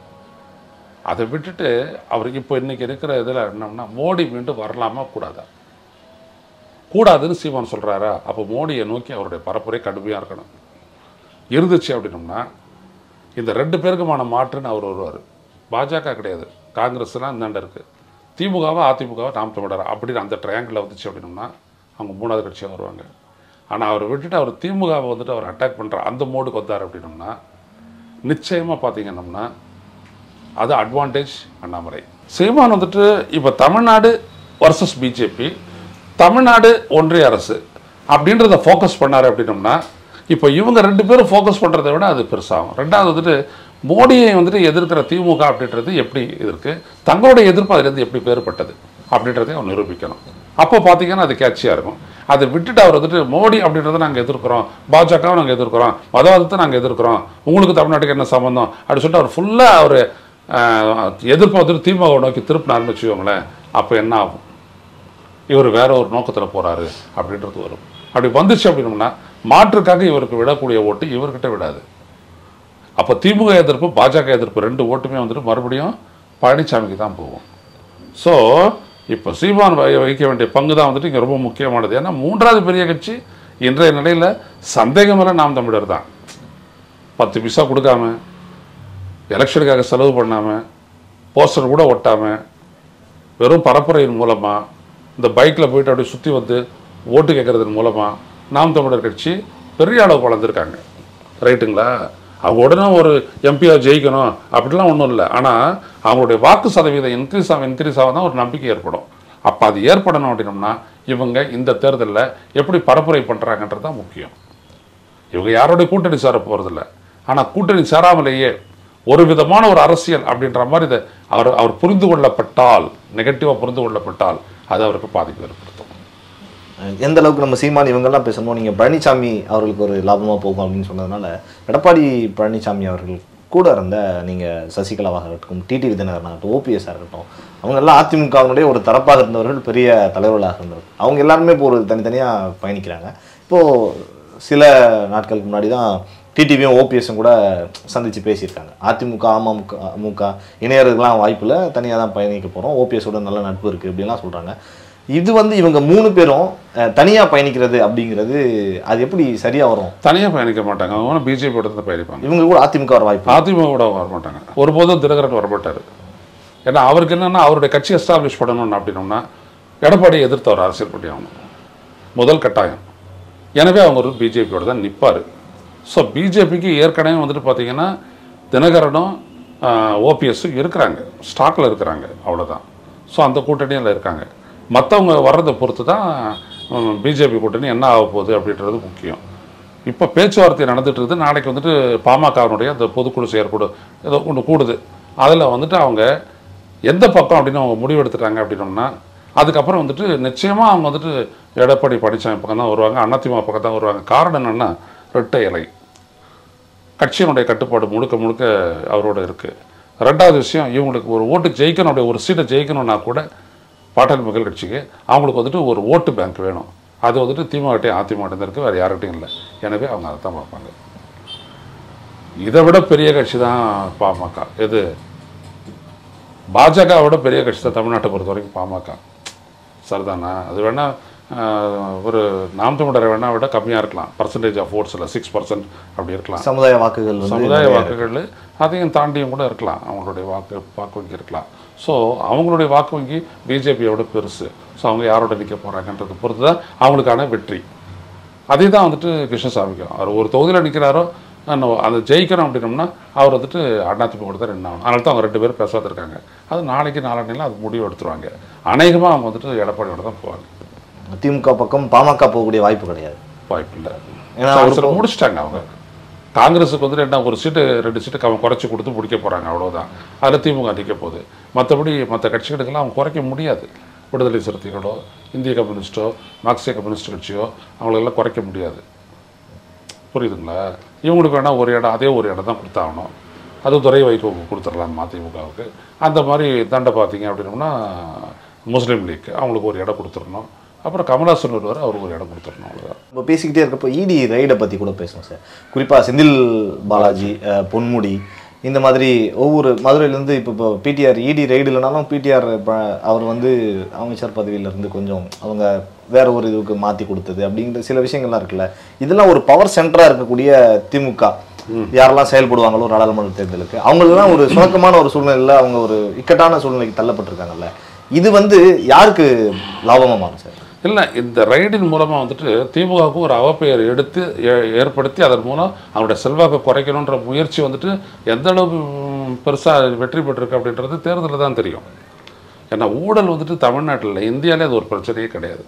அதை விட்டுட்டு அவருக்கு இப்போ இன்னைக்கு இருக்கிற இதில் என்னன்னா மோடி மீண்டும் வரலாமா கூடாதா கூடாதுன்னு சீமான் சொல்கிறாரா அப்போ மோடியை நோக்கி அவருடைய பரப்புரை கடுமையாக இருக்கணும் இருந்துச்சு அப்படின்னோம்னா இந்த ரெண்டு பேருக்குமான மாற்றுன்னு அவர் வருவார் பாஜக கிடையாது காங்கிரஸ்லாம் இந்தாண்ட இருக்குது திமுகவா அதிமுகவா நாம் தமிழர் அப்படின்னு அந்த ட்ரையாங்கிளில் வந்துச்சு அப்படின்னோம்னா அவங்க மூணாவது கட்சியாக வருவாங்க ஆனால் அவரை விட்டுட்டு அவர் திமுகவை வந்துட்டு அவர் அட்டாக் பண்ணுற அந்த மோடுக்கு வந்தார் அப்படின்னம்னா நிச்சயமாக பார்த்தீங்கன்னா அது அட்வான்டேஜ் அண்ணாமலை சீமான் வந்துட்டு இப்போ தமிழ்நாடு வர்சஸ் பிஜேபி தமிழ்நாடு ஒன்றிய அரசு அப்படின்றத ஃபோக்கஸ் பண்ணார் அப்படின்னம்னா இப்போ இவங்க ரெண்டு பேரும் ஃபோக்கஸ் பண்ணுறதை விட அது பெருசாகும் ரெண்டாவது வந்துட்டு மோடியை வந்துட்டு எதிர்க்கிற திமுக அப்படின்றது எப்படி இருக்கு தங்களுடைய எதிர்ப்பு அதுலேருந்து எப்படி வேறுபட்டது அப்படின்றதையும் அவர் நிரூபிக்கணும் அப்போ பார்த்தீங்கன்னா அது கேட்சியாக இருக்கும் அதை விட்டுட்டு அவர் வந்துட்டு மோடி அப்படின்றத நாங்கள் எதிர்க்கிறோம் பாஜகவை நாங்கள் எதிர்க்கிறோம் மதவாதத்தை நாங்கள் எதிர்க்கிறோம் உங்களுக்கு தமிழ்நாட்டுக்கு என்ன சம்பந்தம் அப்படின்னு சொல்லிட்டு அவர் ஃபுல்லாக அவர் எதிர்ப்பை வந்துட்டு திமுக நோக்கி திருப்பினார்னு வச்சுக்கோங்களேன் அப்போ என்ன ஆகும் இவர் வேற ஒரு நோக்கத்தில் போறாரு அப்படின்றது வரும் அப்படி வந்துச்சு அப்படின்னோம்னா மாற்றுக்காக இவருக்கு விடக்கூடிய ஓட்டு இவர்கிட்ட விடாது அப்போ திமுக எதிர்ப்பு பாஜக எதிர்ப்பு ரெண்டு ஓட்டுமே வந்துட்டு மறுபடியும் பழனிசாமிக்கு தான் போகும் ஸோ இப்போ சீமான் வகி- வகிக்க வேண்டிய பங்கு தான் வந்துட்டு இங்கே ரொம்ப முக்கியமானது ஏன்னா மூன்றாவது பெரிய கட்சி இன்றைய நிலையில் சந்தேகமில்ல நாம் தமிழர் தான் பத்து பைசா கொடுக்காம எலெக்ஷனுக்காக செலவு பண்ணாமல் போஸ்டர் கூட ஒட்டாமல் வெறும் பரப்புரையின் மூலமாக இந்த பைக்கில் போயிட்டு அப்படியே சுற்றி வந்து ஓட்டு கேட்கறதன் மூலமாக நாம் தமிழர் கட்சி பெரிய அளவு வளர்ந்துருக்காங்க ரைட்டுங்களா அவங்க உடனே ஒரு எம்பியாக ஜெயிக்கணும் அப்படிலாம் ஒன்றும் இல்லை ஆனால் அவங்களுடைய வாக்கு சதவீதம் இன்க்ரீஸ் ஆக இன்க்ரீஸ் ஆக தான் ஒரு நம்பிக்கை ஏற்படும் அப்போ அது ஏற்படணும் அப்படின்னம்னா இவங்க இந்த தேர்தலில் எப்படி பரப்புரை பண்ணுறாங்கன்றது தான் முக்கியம் இவங்க யாரோடைய கூட்டணி சேர போகிறதில்ல ஆனால் கூட்டணி சேராமலேயே ஒரு விதமான ஒரு அரசியல் அப்படின்ற மாதிரி இதை அவர் அவர் புரிந்து கொள்ளப்பட்டால் நெகட்டிவாக புரிந்து கொள்ளப்பட்டால் அது அவருக்கு பாதிப்பு ஏற்படுத்தும் எந்த அளவுக்கு நம்ம சீமான் இவங்கெல்லாம் பேசணும் நீங்கள் பழனிசாமி அவர்களுக்கு ஒரு லாபமாக போகும் அப்படின்னு சொன்னதுனால எடப்பாடி பழனிசாமி அவர்கள் கூட இருந்த நீங்கள் சசிகலாவாக இருக்கட்டும் டிடி விதினகரன் ஆகட்டும் ஓபிஎஸ்ஸாக இருக்கட்டும் அவங்க எல்லாம் அதிமுகவினுடைய ஒரு தரப்பாக இருந்தவர்கள் பெரிய தலைவர்களாக இருந்தவர்கள் அவங்க எல்லாருமே இப்போ ஒரு தனித்தனியாக பயணிக்கிறாங்க இப்போது சில நாட்களுக்கு முன்னாடி தான் டிடிவியும் ஓபிஎஸும் கூட சந்தித்து பேசியிருக்காங்க அதிமுக அமமுக முக இணையறதுக்கெலாம் வாய்ப்பில் தனியாக தான் பயணிக்க போகிறோம் ஓபிஎஸோட நல்ல நட்பு இருக்குது அப்படின்லாம் சொல்கிறாங்க இது வந்து இவங்க மூணு பேரும் தனியாக பயணிக்கிறது அப்படிங்கிறது அது எப்படி சரியாக வரும் தனியாக பயணிக்க மாட்டாங்க அவங்க பிஜேபியோட தான் பயணிப்பாங்க இவங்க கூட அதிமுக வர வாய்ப்பு அதிமுக கூட வர மாட்டாங்க ஒருபோதும் தினகரன் வரமாட்டார் ஏன்னா அவருக்கு என்னன்னா அவருடைய கட்சி எஸ்டாப்ளிஷ் பண்ணணும் அப்படின்னோம்னா எடப்பாடியை எதிர்த்து அவர் அரசியல் பண்ணி ஆகணும் முதல் கட்டாயம் எனவே அவங்க ஒரு பிஜேபியோட தான் நிற்பார் ஸோ பிஜேபிக்கு ஏற்கனவே வந்துட்டு பார்த்தீங்கன்னா தினகரனும் ஓபிஎஸும் இருக்கிறாங்க ஸ்டாக்கில் இருக்கிறாங்க அவ்வளோதான் ஸோ அந்த கூட்டணியில் இருக்காங்க மற்றவங்க வர்றதை பொறுத்து தான் பிஜேபி கூட்டணி என்ன ஆக போகுது அப்படின்றது முக்கியம் இப்போ பேச்சுவார்த்தை நடந்துட்டு இருக்குது நாளைக்கு வந்துட்டு பாமகவினுடைய அந்த பொதுக்குழு செயற்குழு ஏதோ ஒன்று கூடுது அதில் வந்துட்டு அவங்க எந்த பக்கம் அப்படின்னு அவங்க முடிவெடுத்துட்டாங்க அப்படின்னோம்னா அதுக்கப்புறம் வந்துட்டு நிச்சயமாக அவங்க வந்துட்டு எடப்பாடி பழனிசாமி பக்கம் தான் வருவாங்க அதிமுக பக்கம் தான் வருவாங்க காரணம் என்னென்னா ரெட்டை இலை கட்சியினுடைய கட்டுப்பாடு முழுக்க முழுக்க அவரோட இருக்குது ரெண்டாவது விஷயம் இவங்களுக்கு ஒரு ஓட்டு ஜெயிக்கணும் அப்படியே ஒரு சீட்டை ஜெயிக்கணும்னா கூட பாட்டாளி மக்கள் கட்சிக்கு அவங்களுக்கு வந்துட்டு ஒரு ஓட்டு பேங்க் வேணும் அது வந்துட்டு திமுகட்டையும் அதிமுகட்டையும் தான் இருக்குது வேறு யார்கிட்டையும் இல்லை எனவே அவங்க அதை தான் பார்ப்பாங்க இதை விட பெரிய கட்சி தான் பாமக எது பாஜக விட பெரிய கட்சி தான் தமிழ்நாட்டை பொறுத்த வரைக்கும் பாமக சரிதானா அது வேணால் ஒரு நாம் தமிழரை வேணா விட கம்மியாக இருக்கலாம் பர்சன்டேஜ் ஆஃப் ஓட்ஸில் சிக்ஸ் பர்சன்ட் அப்படி இருக்கலாம் சமுதாய வாக்குகள் வந்து சமுதாய நிறைய வாக்குகள் அதையும் தாண்டியும் கூட இருக்கலாம் அவங்களுடைய வாக்கு வாக்கு வங்கி இருக்கலாம் ஸோ அவங்களுடைய வாக்கு வங்கி பிஜேபியோட பெருசு ஸோ அவங்க யாரோட நிற்க போகிறாங்கன்றதை பொறுத்து தான் அவங்களுக்கான வெற்றி அதே தான் வந்துட்டு கிருஷ்ணசாமிக்கும் அவர் ஒரு தொகுதியில் நிற்கிறாரோ அந்த ஜெயிக்கணும் அப்படின்னோம்னா அவர் வந்துட்டு அதிமுக கூட தான் ரெண்டு ஆகணும் அதனால தான் அவங்க ரெண்டு பேரும் பேசாத இருக்காங்க அது நாளைக்கு நாளானையில் அது முடிவு எடுத்துருவாங்க அநேகமாக அவங்க வந்துட்டு எடப்பாடியோட தான் போவாங்க திமுக பக்கம் பாமக போகக்கூடிய வாய்ப்பு கிடையாது வாய்ப்பு இல்லை ஏன்னா அவசரம் முடிச்சிட்டாங்க அவங்க காங்கிரஸுக்கு வந்துட்டு என்ன ஒரு சீட்டு ரெண்டு சீட்டு அவங்க குறைச்சி கொடுத்து முடிக்க போகிறாங்க அவ்வளோதான் அதில் திமுக நிற்க போகுது மற்றபடி மற்ற கட்சிகளுக்கெல்லாம் அவங்க குறைக்க முடியாது விடுதலை சிறுத்தைகளோ இந்திய கம்யூனிஸ்டோ மார்க்சிய கம்யூனிஸ்ட் கட்சியோ அவங்களெல்லாம் குறைக்க முடியாது புரியுதுங்களா இவங்களுக்கு வேணால் ஒரு இடம் அதே ஒரு இடம் தான் கொடுத்தாகணும் அது துறை வைகோ கொடுத்துடலாம் மதிமுகவுக்கு அந்த மாதிரி தண்டை பார்த்தீங்க அப்படின்னோம்னா முஸ்லீம் லீக் அவங்களுக்கு ஒரு இடம் கொடுத்துடணும் அப்புறம் கமலாசன் ஒருவர் அவருக்கு ஒரு இடம் கொடுத்துடணும் அவ்வளோதான் நம்ம பேசிக்கிட்டே இருக்கப்போ இடி ரைடை பற்றி கூட பேசணும் சார் குறிப்பாக செந்தில் பாலாஜி அஹ், பொன்முடி இந்த மாதிரி ஒவ்வொரு மதுரையிலேருந்து இப்போ இப்போ பிடிஆர் இடி ரைடு இல்லைனாலும் பிடிஆர் அவர் வந்து அமைச்சர் பதவியிலேருந்து கொஞ்சம் அவங்க வேற ஒரு இதுக்கு மாற்றி கொடுத்தது அப்படிங்கிற சில விஷயங்கள்லாம் இருக்குல்ல இதெல்லாம் ஒரு பவர் சென்டராக இருக்கக்கூடிய திமுக யாரெல்லாம் செயல்படுவாங்களோ நாடாளுமன்ற தேர்தலுக்கு அவங்களெல்லாம் ஒரு சுணக்கமான ஒரு சூழ்நிலையில் அவங்க ஒரு இக்கட்டான சூழ்நிலைக்கு தள்ளப்பட்டிருக்காங்கல்ல இது வந்து யாருக்கு லாபமாக மாறும் சார் இல்லை இந்த ரைடின் மூலமாக வந்துட்டு திமுகவுக்கு ஒரு அவப்பெயர் எடுத்து ஏ- ஏற்படுத்தி அதன் மூலம் அவருடைய செல்வாக்கை குறைக்கணுன்ற முயற்சி வந்துட்டு எந்த அளவுக்கு பெருசாக வெற்றி பெற்றிருக்கு அப்படின்றது தேர்தலில் தான் தெரியும் ஏன்னா ஊழல் வந்துட்டு தமிழ்நாட்டில் இல்லை இந்தியாவிலே அது ஒரு பிரச்சனையே கிடையாது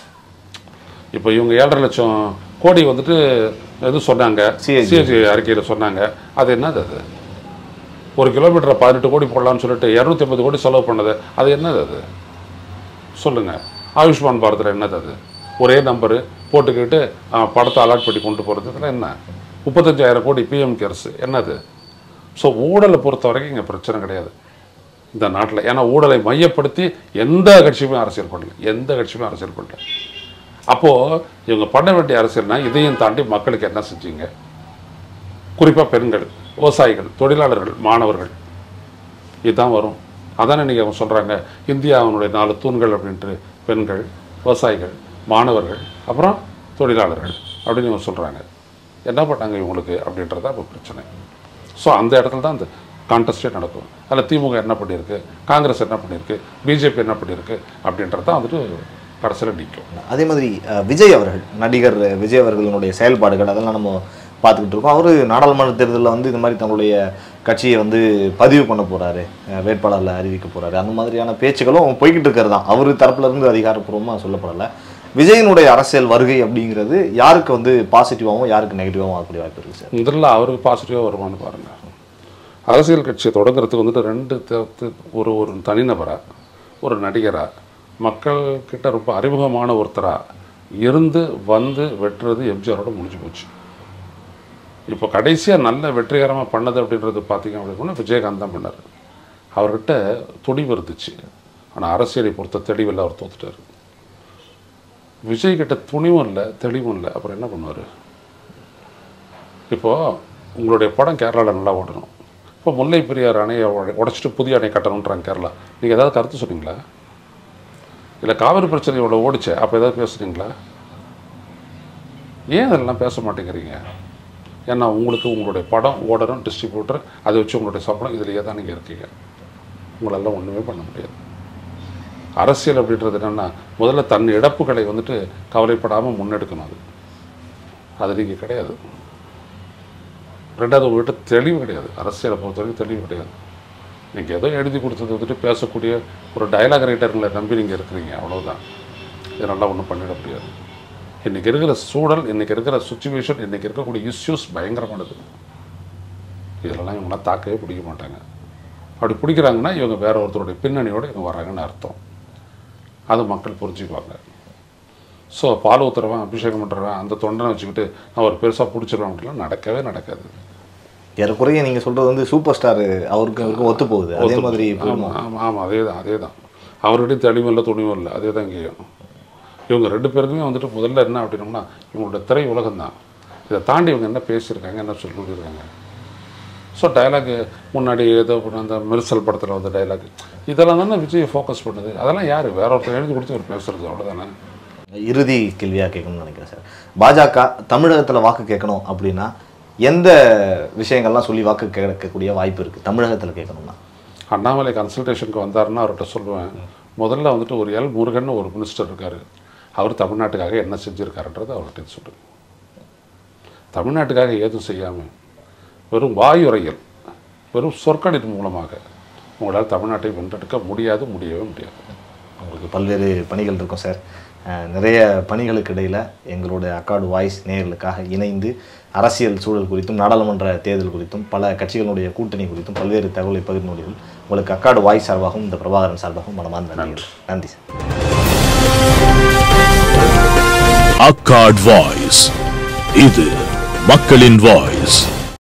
இப்போ இவங்க ஏழரை லட்சம் கோடி வந்துட்டு எது சொன்னாங்க CAG. சிஎஸ்சி அறிக்கையில் சொன்னாங்க அது என்னது அது ஒரு கிலோமீட்டரை பதினெட்டு கோடி போடலாம்னு சொல்லிட்டு இரநூத்தி ஐம்பது கோடி செலவு பண்ணது அது என்னது அது சொல்லுங்கள் ஆயுஷ்மான் பாரத்தில் என்னது அது ஒரே நம்பரு போட்டுக்கிட்டு ஆ, படத்தை அலாட் பண்ணி கொண்டு போகிறது இதெல்லாம் என்ன முப்பத்தஞ்சாயிரம் கோடி பிஎம் கேர்ஸ் என்னது ஸோ ஊழலை பொறுத்த வரைக்கும் இங்கே பிரச்சனை கிடையாது இந்த நாட்டில் ஏன்னா ஊழலை மையப்படுத்தி எந்த கட்சியுமே அரசியல் பண்ணல எந்த கட்சியுமே அரசியல் பண்ணல அப்போது இவங்க பண்ண வேண்டிய அரசியல்னா இதையும் தாண்டி மக்களுக்கு என்ன செஞ்சீங்க குறிப்பாக பெண்கள் விவசாயிகள் தொழிலாளர்கள் மாணவர்கள் இதுதான் வரும் அதானே இன்றைக்கி அவங்க சொல்கிறாங்க இந்தியாவினுடைய நாலு தூண்கள் அப்படின்ட்டு பெண்கள் விவசாயிகள் மாணவர்கள் அப்புறம் தொழிலாளர்கள் அப்படின்னு இவங்க சொல்கிறாங்க என்ன பண்ணாங்க இவங்களுக்கு அப்படின்றது தான் இப்போ பிரச்சனை ஸோ அந்த இடத்துல தான் அந்த கான்டெஸ்டே நடக்கும் அதில் திமுக என்ன பண்ணியிருக்கு காங்கிரஸ் என்ன பண்ணியிருக்கு பிஜேபி என்ன பண்ணியிருக்கு அப்படின்றது தான் வந்துட்டு கடைசியில் நிற்கும் அதே மாதிரி அஹ், விஜய் அவர்கள் நடிகர் விஜய் அவர்களுடைய செயல்பாடுகள் அதெல்லாம் நம்ம பார்த்துக்கிட்டு இருக்கோம் அவர் நாடாளுமன்ற தேர்தலில் வந்து இந்த மாதிரி தன்னுடைய கட்சியை வந்து பதிவு பண்ண போறாரு அஹ், வேட்பாளர்ல அறிவிக்க போறாரு அந்த மாதிரியான பேச்சுகளும் போய்கிட்டு இருக்கிறது தான் அவர் தரப்புல இருந்து அதிகாரப்பூர்வமாக சொல்லப்படலை விஜயனுடைய அரசியல் வருகை அப்படிங்கிறது யாருக்கு வந்து பாசிட்டிவாகவும் யாருக்கு நெகட்டிவாகவும் ஆகக்கூடிய வாய்ப்பு இருக்கு சார் முதல்ல அவருக்கு பாசிட்டிவாக வருமானு பாருங்கள் அரசியல் கட்சியை தொடங்குறதுக்கு வந்துட்டு ரெண்டு த- த- ஒரு ஒரு தனிநபரா ஒரு நடிகரா மக்கள் கிட்ட ரொம்ப அறிமுகமான ஒருத்தரா இருந்து வந்து வெட்டுறது எம்ஜிஆரோட முடிஞ்சு போச்சு இப்போ கடைசியாக நல்ல வெற்றிகரமாக பண்ணது அப்படின்றது பார்த்தீங்க அப்படின்னா விஜயகாந்த் தான் பண்ணார் அவர்கிட்ட துணிவு இருந்துச்சு ஆனால் அரசியலை பொறுத்த தெளிவில் அவர் தோத்துட்டார் விஜய் கிட்ட துணிவும் இல்லை தெளிவும் இல்லை அப்புறம் என்ன பண்ணுவார் இப்போது உங்களுடைய படம் கேரளாவில் நல்லா ஓடணும் இப்போ முல்லை பெரியார் அணையை உடை- உடைச்சிட்டு புதிய அணை கட்டணுன்றாங்க கேரளா நீங்கள் ஏதாவது கருத்து சொன்னீங்களா இல்லை காவிரி பிரச்சனை இவ்வளோ ஓடிச்சே அப்போ ஏதாவது பேசுனீங்களா ஏன் அதெல்லாம் பேச மாட்டேங்கிறீங்க ஏன்னா உங்களுக்கு உங்களுடைய படம் ஓடணும் டிஸ்ட்ரிபியூட்டர் அதை வச்சு உங்களுடைய சம்பளம் இதுலேயே தான் நீங்கள் இருக்கீங்க உங்களெல்லாம் ஒன்றுமே பண்ண முடியாது அரசியல் அப்படின்றது என்னென்னா முதல்ல தன் இழப்புகளை வந்துட்டு கவலைப்படாமல் முன்னெடுக்கணும் அது அது நீங்கள் கிடையாது ரெண்டாவது உங்கள்கிட்ட தெளிவு கிடையாது அரசியலை பொறுத்த வரைக்கும் தெளிவு கிடையாது நீங்கள் ஏதோ எழுதி கொடுத்தது வந்துட்டு பேசக்கூடிய ஒரு டயலாக் ரைட்டருங்களை நம்பி நீங்கள் இருக்கிறீங்க அவ்வளவுதான் இதெல்லாம் ஒன்றும் பண்ணிட முடியாது இன்றைக்கி இருக்கிற சூழல் இன்றைக்கி இருக்கிற சுச்சுவேஷன் இன்றைக்கி இருக்கக்கூடிய இஷ்யூஸ் பயங்கரமானது இதெல்லாம் இவங்களாம் தாக்கவே பிடிக்க மாட்டாங்க அப்படி பிடிக்கிறாங்கன்னா இவங்க வேற ஒருத்தருடைய பின்னணியோடு இவங்க வராங்கன்னு அர்த்தம் அது மக்கள் புரிஞ்சுக்குவாங்க ஸோ பால் ஊத்துறவன் அபிஷேகம் பண்ணுறவன் அந்த தொண்டனை வச்சுக்கிட்டு நான் ஒரு பெருசாக பிடிச்சிருவேன் அப்படிலாம் நடக்கவே நடக்காது ஏறக்குறைய நீங்க சொல்றது வந்து சூப்பர் ஸ்டார் அவருக்கு அவருக்கும் ஒத்து போகுது அதே மாதிரி போயிடுமா? ஆமாம் ஆமாம் ஆமாம் அதே தான் அதே தான் அவர்கிட்டையும் தெளிவும் இல்லை துணிவும் இல்லை அதே தான் இங்கேயும் இவங்க ரெண்டு பேருக்குமே வந்துட்டு முதல்ல என்ன அப்படின்னோம்னா இவங்களோட திரை உலகம் தான் இதை தாண்டி இவங்க என்ன பேசியிருக்காங்க என்ன சொல்லியிருக்காங்க ஸோ டயலாக் முன்னாடி ஏதோ பண்ண அந்த மெர்சல் படத்தில் வந்த டயலாக் இதெல்லாம் தானே விஜய் ஃபோக்கஸ் பண்ணுது அதெல்லாம் யார் வேற ஒருத்தர் எழுதி கொடுத்து ஒரு பேசுறது அவ்வளோதானே இறுதி கேள்வியாக கேட்கணும்னு நினைக்கிறேன் சார் பாஜக தமிழகத்தில் வாக்கு கேட்கணும் அப்படின்னா எந்த விஷயங்கள்லாம் சொல்லி வாக்கு கேட்கக்கூடிய வாய்ப்பு இருக்குது தமிழகத்தில் கேட்கணும்னா அண்ணாமலை கன்சல்டேஷனுக்கு வந்தாருன்னா அவர்கிட்ட சொல்லுவேன் முதல்ல வந்துட்டு ஒரு எல் முருகன் ஒரு மினிஸ்டர் இருக்கார் அவர் தமிழ்நாட்டுக்காக என்ன செஞ்சுருக்காருன்றது அவர்கிட்ட சொல்லுங்க தமிழ்நாட்டுக்காக ஏதும் செய்யாமல் வெறும் வாயுரையல் வெறும் சொற்களின் மூலமாக உங்களால் தமிழ்நாட்டை வென்றெடுக்க முடியாது முடியவே முடியாது உங்களுக்கு பல்வேறு பணிகள் இருக்கும் சார் அஹ் நிறைய பணிகளுக்கு இடையில் எங்களோட அக்காடு வாய்ஸ் நேயர்களுக்காக இணைந்து அரசியல் சூழல் குறித்தும் நாடாளுமன்ற தேர்தல் குறித்தும் பல கட்சிகளுடைய கூட்டணி குறித்தும் பல்வேறு தகவலை பகிர்ந்து கொண்டீர்கள் உங்களுக்கு அக்காடு வாய்ஸ் சார்பாகவும் இந்த பிரபாகரன் சார்பாகவும் மனமார்ந்த நன்றிகள் நன்றி சார் அக்காட் வாய்ஸ் இது மக்களின் வாய்ஸ்